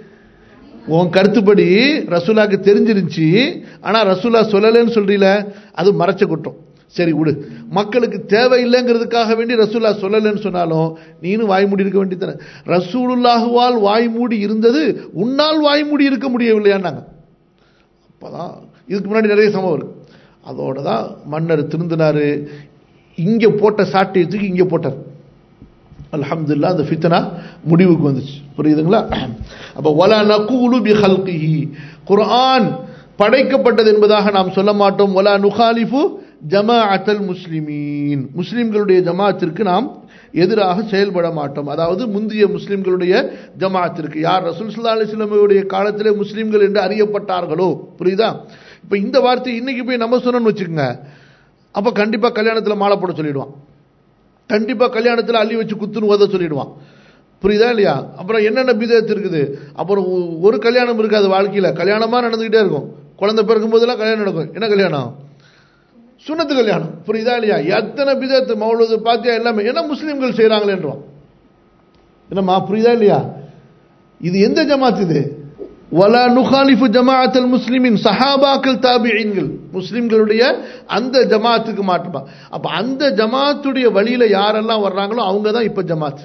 உன் கருத்துப்படி ரசூலாக்கு தெரிஞ்சிருந்துச்சு ஆனா ரசூலா சொல்லலைன்னு சொல்றீல அது மறைச்ச குற்றம் சரி விடு மக்களுக்கு தேவையில்லைங்கிறதுக்காக வேண்டி ரசூலா சொல்லலைன்னு சொன்னாலும் நீனும் வாய் மூடி இருக்க வேண்டியதானே ரசூலுல்லாஹுவால் வாய் மூடி இருந்தது உன்னால் வாய் மூடி இருக்க முடியவில்லையான்னாங்க அப்பதான் இதுக்கு முன்னாடி நிறைய சம்பவம் இருக்கு அதோட தான் மன்னர் திருந்தினாரு இங்க போட்ட சாட்டியத்துக்கு இங்க போட்டார் அல்ஹம்துலில்லாஹ் அந்த ஃபித்னா முடிவுக்கு வந்துச்சு புரியுதுங்களா அப்ப வலா நகூலு பி ஹல்கிஹி குர்ஆன் படைக்கப்பட்டது என்பதாக நாம் சொல்ல மாட்டோம் வலா நுகாலிஃபு ஜமாஅத்தல் முஸ்லிமீன் முஸ்லிம்களுடைய ஜமாஅத்திற்கு நாம் எதிராக செயல்பட மாட்டோம் அதாவது முந்தைய முஸ்லிம்களுடைய ஜமாஅத்திற்கு யார் ரசூல் ஸல்லல்லாஹு அலைஹி வஸல்லமுடைய காலத்திலே முஸ்லிம்கள் என்று அறியப்பட்டார்களோ புரியுதா இப்ப இந்த வார்த்தை இன்னைக்கு போய் நம்ம சொன்னோம்னு வச்சுக்கோங்க அப்ப கண்டிப்பா கல்யாணத்துல மாலை போட சொல்லிடுவான் கண்டிப்பா கல்யாணத்துல அள்ளி வச்சு குத்துன்னு ஓத சொல்லிடுவான் புரியுதா இல்லையா அப்புறம் என்னென்ன பிதத்து இருக்குது அப்புறம் ஒ- ஒரு கல்யாணம் இருக்காது வாழ்க்கையில கல்யாணமா நடந்துகிட்டே இருக்கும் குழந்தை பிறக்கும் போதெல்லாம் கல்யாணம் நடக்கும் என்ன கல்யாணம் சுன்னத்து கல்யாணம் புரியுதா இல்லையா எத்தனை பிதத்து மௌலது பாத்தியா எல்லாமே ஏன்னா முஸ்லிம்கள் செய்யறாங்களேன்றோம் என்னம்மா புரியுதா இல்லையா இது எந்த ஜமாத் இது வலா நுகாலிஃபு ஜமாஅத்தல் முஸ்லிமின் சஹாபாக்கள் தாபிஈன்கள் முஸ்லிம்களுடைய அந்த ஜமாத்துக்கு மாற்றுமா அப்ப அந்த ஜமாத்துடைய வழியில யாரெல்லாம் வர்றாங்களோ அவங்க தான் இப்ப ஜமாத்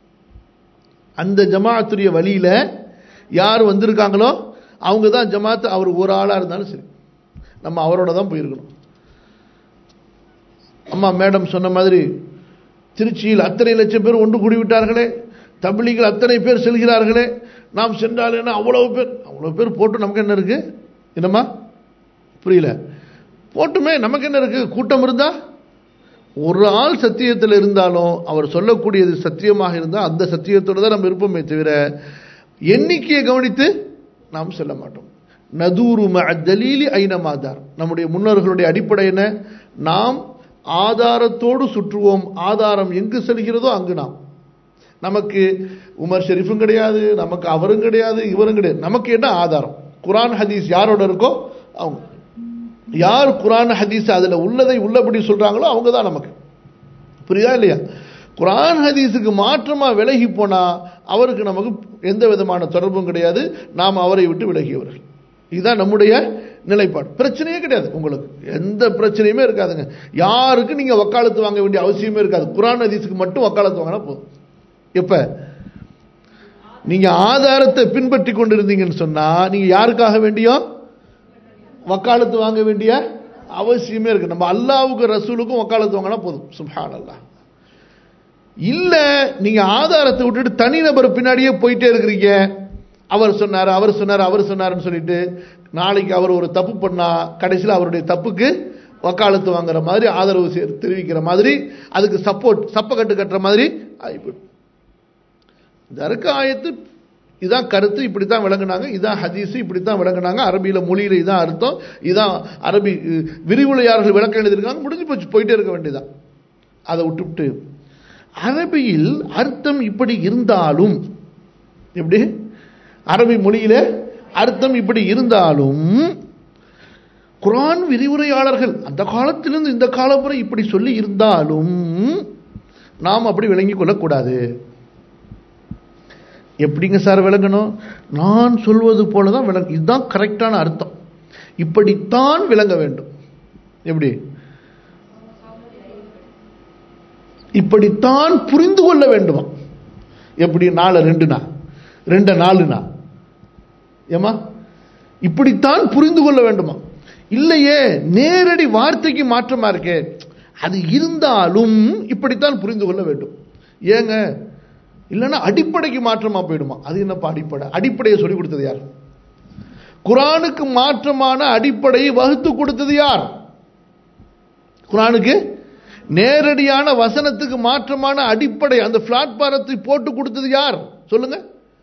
அந்த ஜமாத்துடைய வழியில யார் வந்திருக்காங்களோ அவங்க தான் ஜமாத் அவர் ஒரு ஆளா இருந்தாலும் சரி நம்ம அவரோட தான் போயிருக்கணும் அம்மா மேடம் சொன்ன மாதிரி திருச்சியில் அத்தனை லட்சம் பேர் ஒன்று கூடி விட்டார்களே தபிலிகள் அத்தனை பேர் செல்கிறார்களே நாம் சென்றால் என்ன அவ்வளவு பேர் அவ்வளவு பேர் போட்டு நமக்கு என்ன இருக்கு என்னம்மா புரியல போட்டுமே நமக்கு என்ன இருக்கு கூட்டம் இருந்தா ஒரு ஆள் சத்தியத்தில் இருந்தாலும் அவர் சொல்லக்கூடியது சத்தியமாக இருந்தால் அந்த சத்தியத்தோடு தான் நம்ம இருப்போமே தவிர எண்ணிக்கையை கவனித்து நாம் செல்ல மாட்டோம் நதூரு தலீலி ஐனமாதார் நம்முடைய முன்னோர்களுடைய அடிப்படை என்ன நாம் ஆதாரத்தோடு சுற்றுவோம் ஆதாரம் எங்கு செல்கிறதோ அங்கு நாம் நமக்கு உமர் ஷெரீஃபும் கிடையாது நமக்கு அவரும் கிடையாது இவரும் கிடையாது நமக்கு என்ன ஆதாரம் குரான் ஹதீஸ் யாரோட இருக்கோ அவங்க யார் குரான் ஹதீஸ் அதுல உள்ளதை உள்ளபடி சொல்றாங்களோ அவங்க தான் நமக்கு புரியுதா இல்லையா குரான் ஹதீஸுக்கு மாற்றமா விலகி போனா அவருக்கு நமக்கு எந்த விதமான தொடர்பும் கிடையாது நாம் அவரை விட்டு விலகியவர்கள் இதுதான் நம்முடைய நிலைப்பாடு பிரச்சனையே கிடையாது உங்களுக்கு எந்த பிரச்சனையுமே இருக்காதுங்க யாருக்கு நீங்க வக்காலத்து வாங்க வேண்டிய அவசியமே இருக்காது குரான் ஹதீஸுக்கு மட்டும் வக்காலத்து வாங்கினா போதும் எப்ப நீங்க ஆதாரத்தை பின்பற்றி கொண்டிருந்தீங்கன்னு சொன்னா நீங்க யாருக்காக வேண்டியோ வக்காலத்து வாங்க வேண்டிய அவசியமே இருக்கு நம்ம அல்லாவுக்கு ரசூலுக்கும் வக்காலத்து வாங்கினா போதும் சுப்ஹான் அல்லாஹ் இல்ல நீங்க ஆதாரத்தை விட்டுட்டு தனிநபர் பின்னாடியே போயிட்டே இருக்கிறீங்க அவர் சொன்னார் அவர் சொன்னார் அவர் சொன்னாருன்னு சொல்லிட்டு நாளைக்கு அவர் ஒரு தப்பு பண்ணா கடைசியில் அவருடைய தப்புக்கு வக்காலத்து வாங்குற மாதிரி ஆதரவு செ- தெரிவிக்கிற மாதிரி அதுக்கு சப்போர்ட் சப்பக்கட்டு கட்டுற மாதிரி ஆகிப்போம் தர்க்க ஆயத்து இதான் கருத்து இப்படி தான் விளங்குனாங்க இதான் ஹதீஸ் இப்படி தான் விளங்குனாங்க அரபியில் மொழியில் இதான் அர்த்தம் இதான் அரபி அஹ், விரிவுரையாளர்கள் விளக்கம் எழுதியிருக்காங்க முடிஞ்சு போச்சு போயிட்டே இருக்க வேண்டியதான் அதை விட்டுவிட்டு அரபியில் அர்த்தம் இப்படி இருந்தாலும் எப்படி அரபி மொழியில அர்த்தம் இப்படி இருந்தாலும் குர்ஆன் விரிவுரையாளர்கள் அந்த காலத்திலிருந்து இந்த காலம் வரை இப்படி சொல்லி இருந்தாலும் நாம் அப்படி விளங்கிக் கொள்ளக்கூடாது எப்படிங்க சார் விளங்கணும் நான் சொல்வது போல தான் விளங்க இதுதான் கரெக்டான அர்த்தம் இப்படித்தான் விளங்க வேண்டும் எப்படி இப்படித்தான் புரிந்து கொள்ள வேண்டுமா எப்படி நாலு ரெண்டுனா ரெண்ட நாலுனா ஏமா இப்படித்தான் புரிந்து கொள்ள வேண்டுமா இல்லையே நேரடி வார்த்தைக்கு மாற்றமா இருக்கே அது இருந்தாலும் இப்படித்தான் புரிந்து கொள்ள வேண்டும் ஏங்க இல்லைன்னா அடிப்படைக்கு மாற்றமா போயிடுமா அது என்னப்பா அடிப்படை அடிப்படையை சொல்லி கொடுத்தது யார் குரானுக்கு மாற்றமான அடிப்படையை வகுத்து கொடுத்தது யார் குரானுக்கு நேரடியான வசனத்துக்கு மாற்றமான அடிப்படை அந்த பிளாட்பாரத்தை போட்டு கொடுத்தது யார் சொல்லுங்க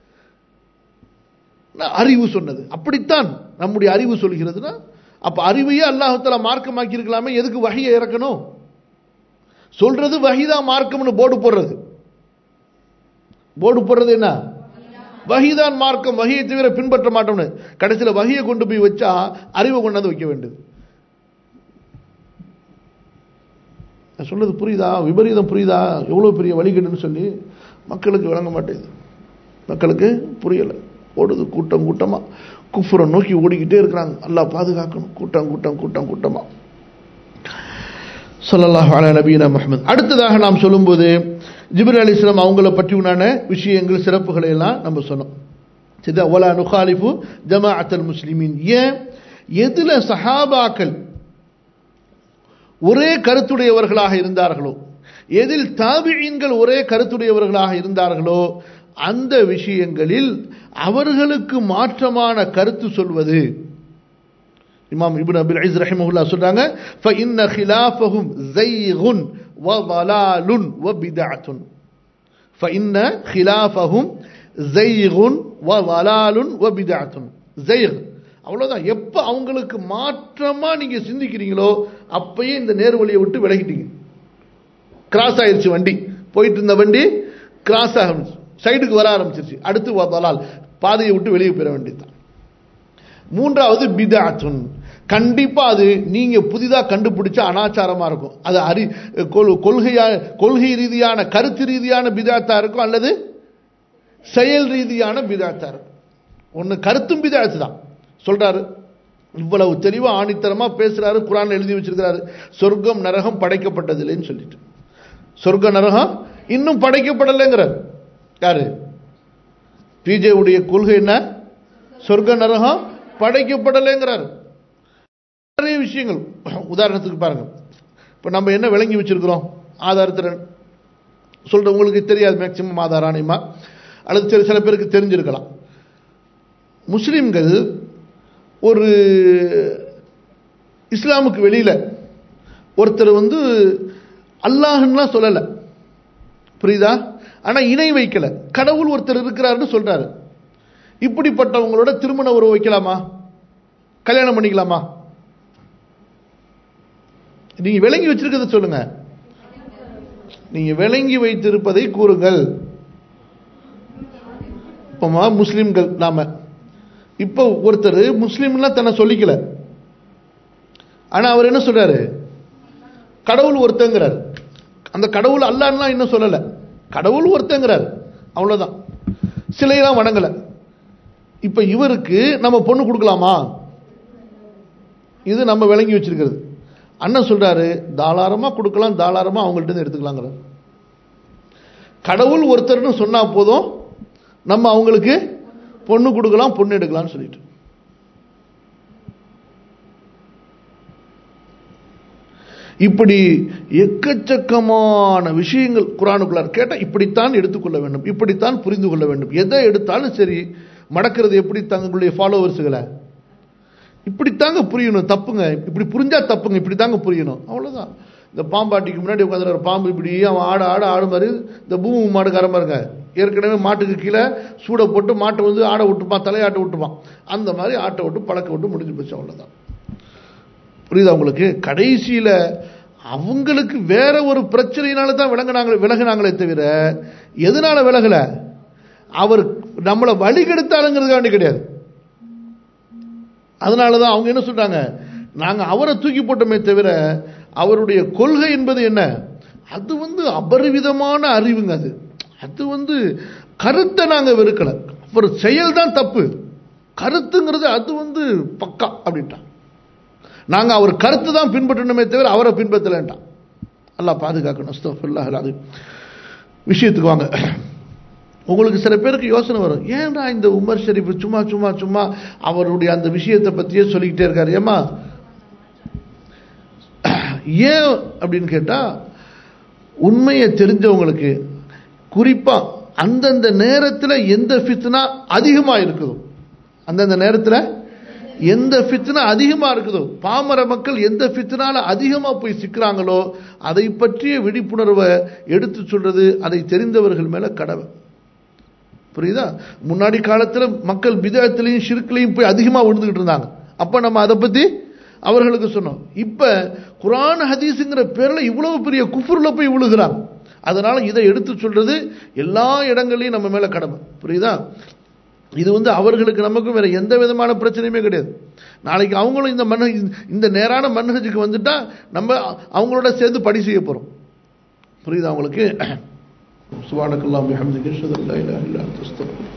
நான் அறிவு சொன்னது அப்படித்தான் நம்முடைய அறிவு சொல்கிறதுனா அப்ப அறிவையே அல்லாஹால மார்க்கமாக்கி இருக்கலாமே எதுக்கு வகையை இறக்கணும் சொல்றது வகிதான் மார்க்கம்னு போர்டு போடுறது போர்டு போடுறது என்ன வகிதான் மார்க்கம் வகையை தவிர பின்பற்ற மாட்டோம்னு கடைசியில் வகையை கொண்டு போய் வச்சா அறிவை கொண்டாந்து வைக்க வேண்டியது நான் சொல்றது புரியுதா விபரீதம் புரியுதா எவ்வளோ பெரிய வழிகேடுன்னு சொல்லி மக்களுக்கு விளங்க மாட்டேங்குது மக்களுக்கு புரியலை ஓடுது கூட்டம் கூட்டமா குஃபுரை நோக்கி ஓடிக்கிட்டே இருக்கிறாங்க அல்லாஹ் பாதுகாக்கணும் கூட்டம் கூட்டம் கூட்டம் கூட்டமா ஸல்லல்லாஹு அலா நபீனா முஹம்மது அடுத்ததாக நாம் சொல்லும்போது ஜிப்ரீல் அலிஸ்லாம் அவங்கள பற்றி உண்டான விஷயங்கள் சிறப்புகளை எல்லாம் நம்ம சொன்னோம் சரி ஒலா நுகாலிஃபு ஜமாஅத்தல் முஸ்லிமீன் ஏன் எதுல சஹாபாக்கள் ஒரே கருத்துடையவர்களாக இருந்தார்களோ எதில் தாபியீன்கள் ஒரே கருத்துடையவர்களாக இருந்தார்களோ அந்த விஷயங்களில் அவர்களுக்கு மாற்றமான கருத்து சொல்வது இமாம் இப்னு அபில் ஐஸ் ரஹிமஹுல்லா சொல்றாங்க فإن خلافهم زيغ وضلال وبدعة فإن خلافهم زيغ وضلال وبدعة زيغ அவ்வளவுதான் எப்ப அவங்களுக்கு மாற்றமா நீங்க சிந்திக்கிறீங்களோ அப்பயே இந்த நேர்வழியை விட்டு விலகிட்டீங்க கிராஸ் ஆயிருச்சு வண்டி போயிட்டு இருந்த வண்டி கிராஸ் ஆக சைடுக்கு வர ஆரம்பிச்சிருச்சு அடுத்து வதலால் பாதையை விட்டு வெளியே பெற வேண்டியதுதான் மூன்றாவது பிதாத்துன் கண்டிப்பா அது நீங்க புதிதா கண்டுபிடிச்ச அனாச்சாரமா இருக்கும் அது அறி கொள்- கொள்கையா கொள்கை ரீதியான கருத்து ரீதியான பிதாத்தா இருக்கும் அல்லது செயல் ரீதியான பிதாத்தா இருக்கும் ஒன்னு கருத்தும் பிதாத்து தான் சொல்றாரு இவ்வளவு தெளிவா ஆணித்தரமா பேசுறாரு குரான் எழுதி வச்சிருக்கிறாரு சொர்க்கம் நரகம் படைக்கப்பட்டதில்லைன்னு சொல்லிட்டு சொர்க்க நரகம் இன்னும் படைக்கப்படலைங்கிறார் யாரு பிஜே உடைய கொள்கை என்ன சொர்க்க நரகம் படைக்கப்படலைங்கிறார் நிறைய விஷயங்கள் உதாரணத்துக்கு பாருங்க இப்போ நம்ம என்ன விளங்கி வச்சிருக்கிறோம் ஆதாரத்திறன் சொல்ற உங்களுக்கு தெரியாது மேக்சிமம் ஆதார ஆணையமா அல்லது சில சில பேருக்கு தெரிஞ்சிருக்கலாம் முஸ்லிம்கள் ஒரு இஸ்லாமுக்கு வெளியில ஒருத்தர் வந்து அல்லாஹ்லாம் சொல்லலை புரியுதா ஆனா இணை வைக்கல கடவுள் ஒருத்தர் இருக்கிறாருன்னு சொல்றாரு இப்படிப்பட்டவங்களோட திருமண உறவு வைக்கலாமா கல்யாணம் பண்ணிக்கலாமா நீங்க விளங்கி வச்சிருக்கிறத சொல்லுங்க நீங்க விளங்கி வைத்திருப்பதை கூறுங்கள் இப்பமா முஸ்லிம்கள் நாம இப்போ ஒருத்தர் முஸ்லீம்லாம் தன்னை சொல்லிக்கல ஆனா அவர் என்ன சொல்றாரு கடவுள் ஒருத்தங்கிறார் அந்த கடவுள் அல்லான்லாம் இன்னும் சொல்லல கடவுள் ஒருத்தங்கிறார் அவ்வளவுதான் சிலையெல்லாம் வணங்கல இப்ப இவருக்கு நம்ம பொண்ணு கொடுக்கலாமா இது நம்ம விளங்கி வச்சிருக்கிறது அண்ணன் சொல்றாரு தாராளமா கொடுக்கலாம் தாராளமா அவங்கள்ட்ட இருந்து எடுத்துக்கலாங்கிறார் கடவுள் ஒருத்தர்னு சொன்னா போதும் நம்ம அவங்களுக்கு பொண்ணு கொடுக்கலாம் பொண்ணு எடுக்கலாம்னு சொல்லிட்டு இப்படி எக்கச்சக்கமான விஷயங்கள் குரானுக்குள்ளார் கேட்டால் இப்படித்தான் எடுத்துக்கொள்ள வேண்டும் இப்படித்தான் புரிந்து கொள்ள வேண்டும் எதை எடுத்தாலும் சரி மடக்கிறது எப்படி தங்களுடைய ஃபாலோவர்ஸுகளை இப்படித்தாங்க புரியணும் தப்புங்க இப்படி புரிஞ்சா தப்புங்க இப்படி தாங்க புரியணும் அவ்வளவுதான் இந்த பாம்பாட்டிக்கு முன்னாடி உட்காந்துற பாம்பு இப்படி அவன் ஆட ஆட ஆடு மாதிரி இந்த பூமி மாடுக்கார பாருங்க ஏற்கனவே மாட்டுக்கு கீழே சூடை போட்டு மாட்டை வந்து ஆட விட்டுப்பான் தலையாட்ட விட்டுப்பான் அந்த மாதிரி ஆட்டை விட்டு பழக்க விட்டு முடிஞ்சு போச்சு அவ்வளவுதான் புரியுதா உங்களுக்கு கடைசியில அவங்களுக்கு வேற ஒரு பிரச்சனையினால தான் விளங்குனாங்க விலகுனாங்களே தவிர எதனால விலகல அவர் நம்மளை வழிகெடுத்தாலுங்கிறது வேண்டி கிடையாது அதனால தான் அவங்க என்ன சொல்றாங்க நாங்க அவரை தூக்கி போட்டோமே தவிர அவருடைய கொள்கை என்பது என்ன அது வந்து அபரிவிதமான அறிவுங்க அது அது வந்து கருத்தை நாங்க வெறுக்கல அவர் செயல் தான் தப்பு கருத்துங்கிறது அது வந்து பக்கா அப்படின்ட்டான் நாங்க அவர் கருத்து தான் பின்பற்றணுமே தவிர அவரை பின்பற்றலன்ட்டான் அல்லாஹ் பாதுகாக்கணும் அஸ்தஃபிருல்லாஹ் அது விஷயத்துக்கு வாங்க உங்களுக்கு சில பேருக்கு யோசனை வரும் ஏன்டா இந்த உமர் ஷெரீப் சும்மா சும்மா சும்மா அவருடைய அந்த விஷயத்தை பத்தியே சொல்லிக்கிட்டே இருக்காரு ஏமா ஏன் அப்படின்னு கேட்டா உண்மையை தெரிஞ்சவங்களுக்கு குறிப்பா அந்தந்த நேரத்தில் எந்த ஃபித்னா அதிகமா இருக்குதோ அந்தந்த நேரத்தில் எந்த ஃபித்னா அதிகமா இருக்குதோ பாமர மக்கள் எந்த ஃபித்னால அதிகமா போய் சிக்கிறாங்களோ அதை பற்றிய விழிப்புணர்வை எடுத்து சொல்றது அதை தெரிந்தவர்கள் மேல கடவை புரியுதா முன்னாடி காலத்துல மக்கள் பிதத்திலையும் ஷிர்க்லையும் போய் அதிகமா விழுந்துகிட்டு இருந்தாங்க அப்ப நம்ம அதை பத்தி அவர்களுக்கு சொன்னோம் இப்ப குரான் ஹதீஸுங்கிற பேர்ல இவ்வளவு பெரிய குஃபுர்ல போய் விழுகிறாங்க அதனால இதை எடுத்து சொல்றது எல்லா இடங்களையும் நம்ம மேல கடமை புரியுதா இது வந்து அவர்களுக்கு நமக்கும் வேற எந்த விதமான பிரச்சனையுமே கிடையாது நாளைக்கு அவங்களும் இந்த மன்ன இந்த நேரான மன்னகஜுக்கு வந்துட்டா நம்ம அவங்களோட சேர்ந்து படி செய்ய போறோம் புரியுதா அவங்களுக்கு சுபானக்கல்லாம் பிஹம்திகி அஷ்ஹது அல்லா இலாஹா இல்லா அன்த அஸ்தக்ஃபிருக்க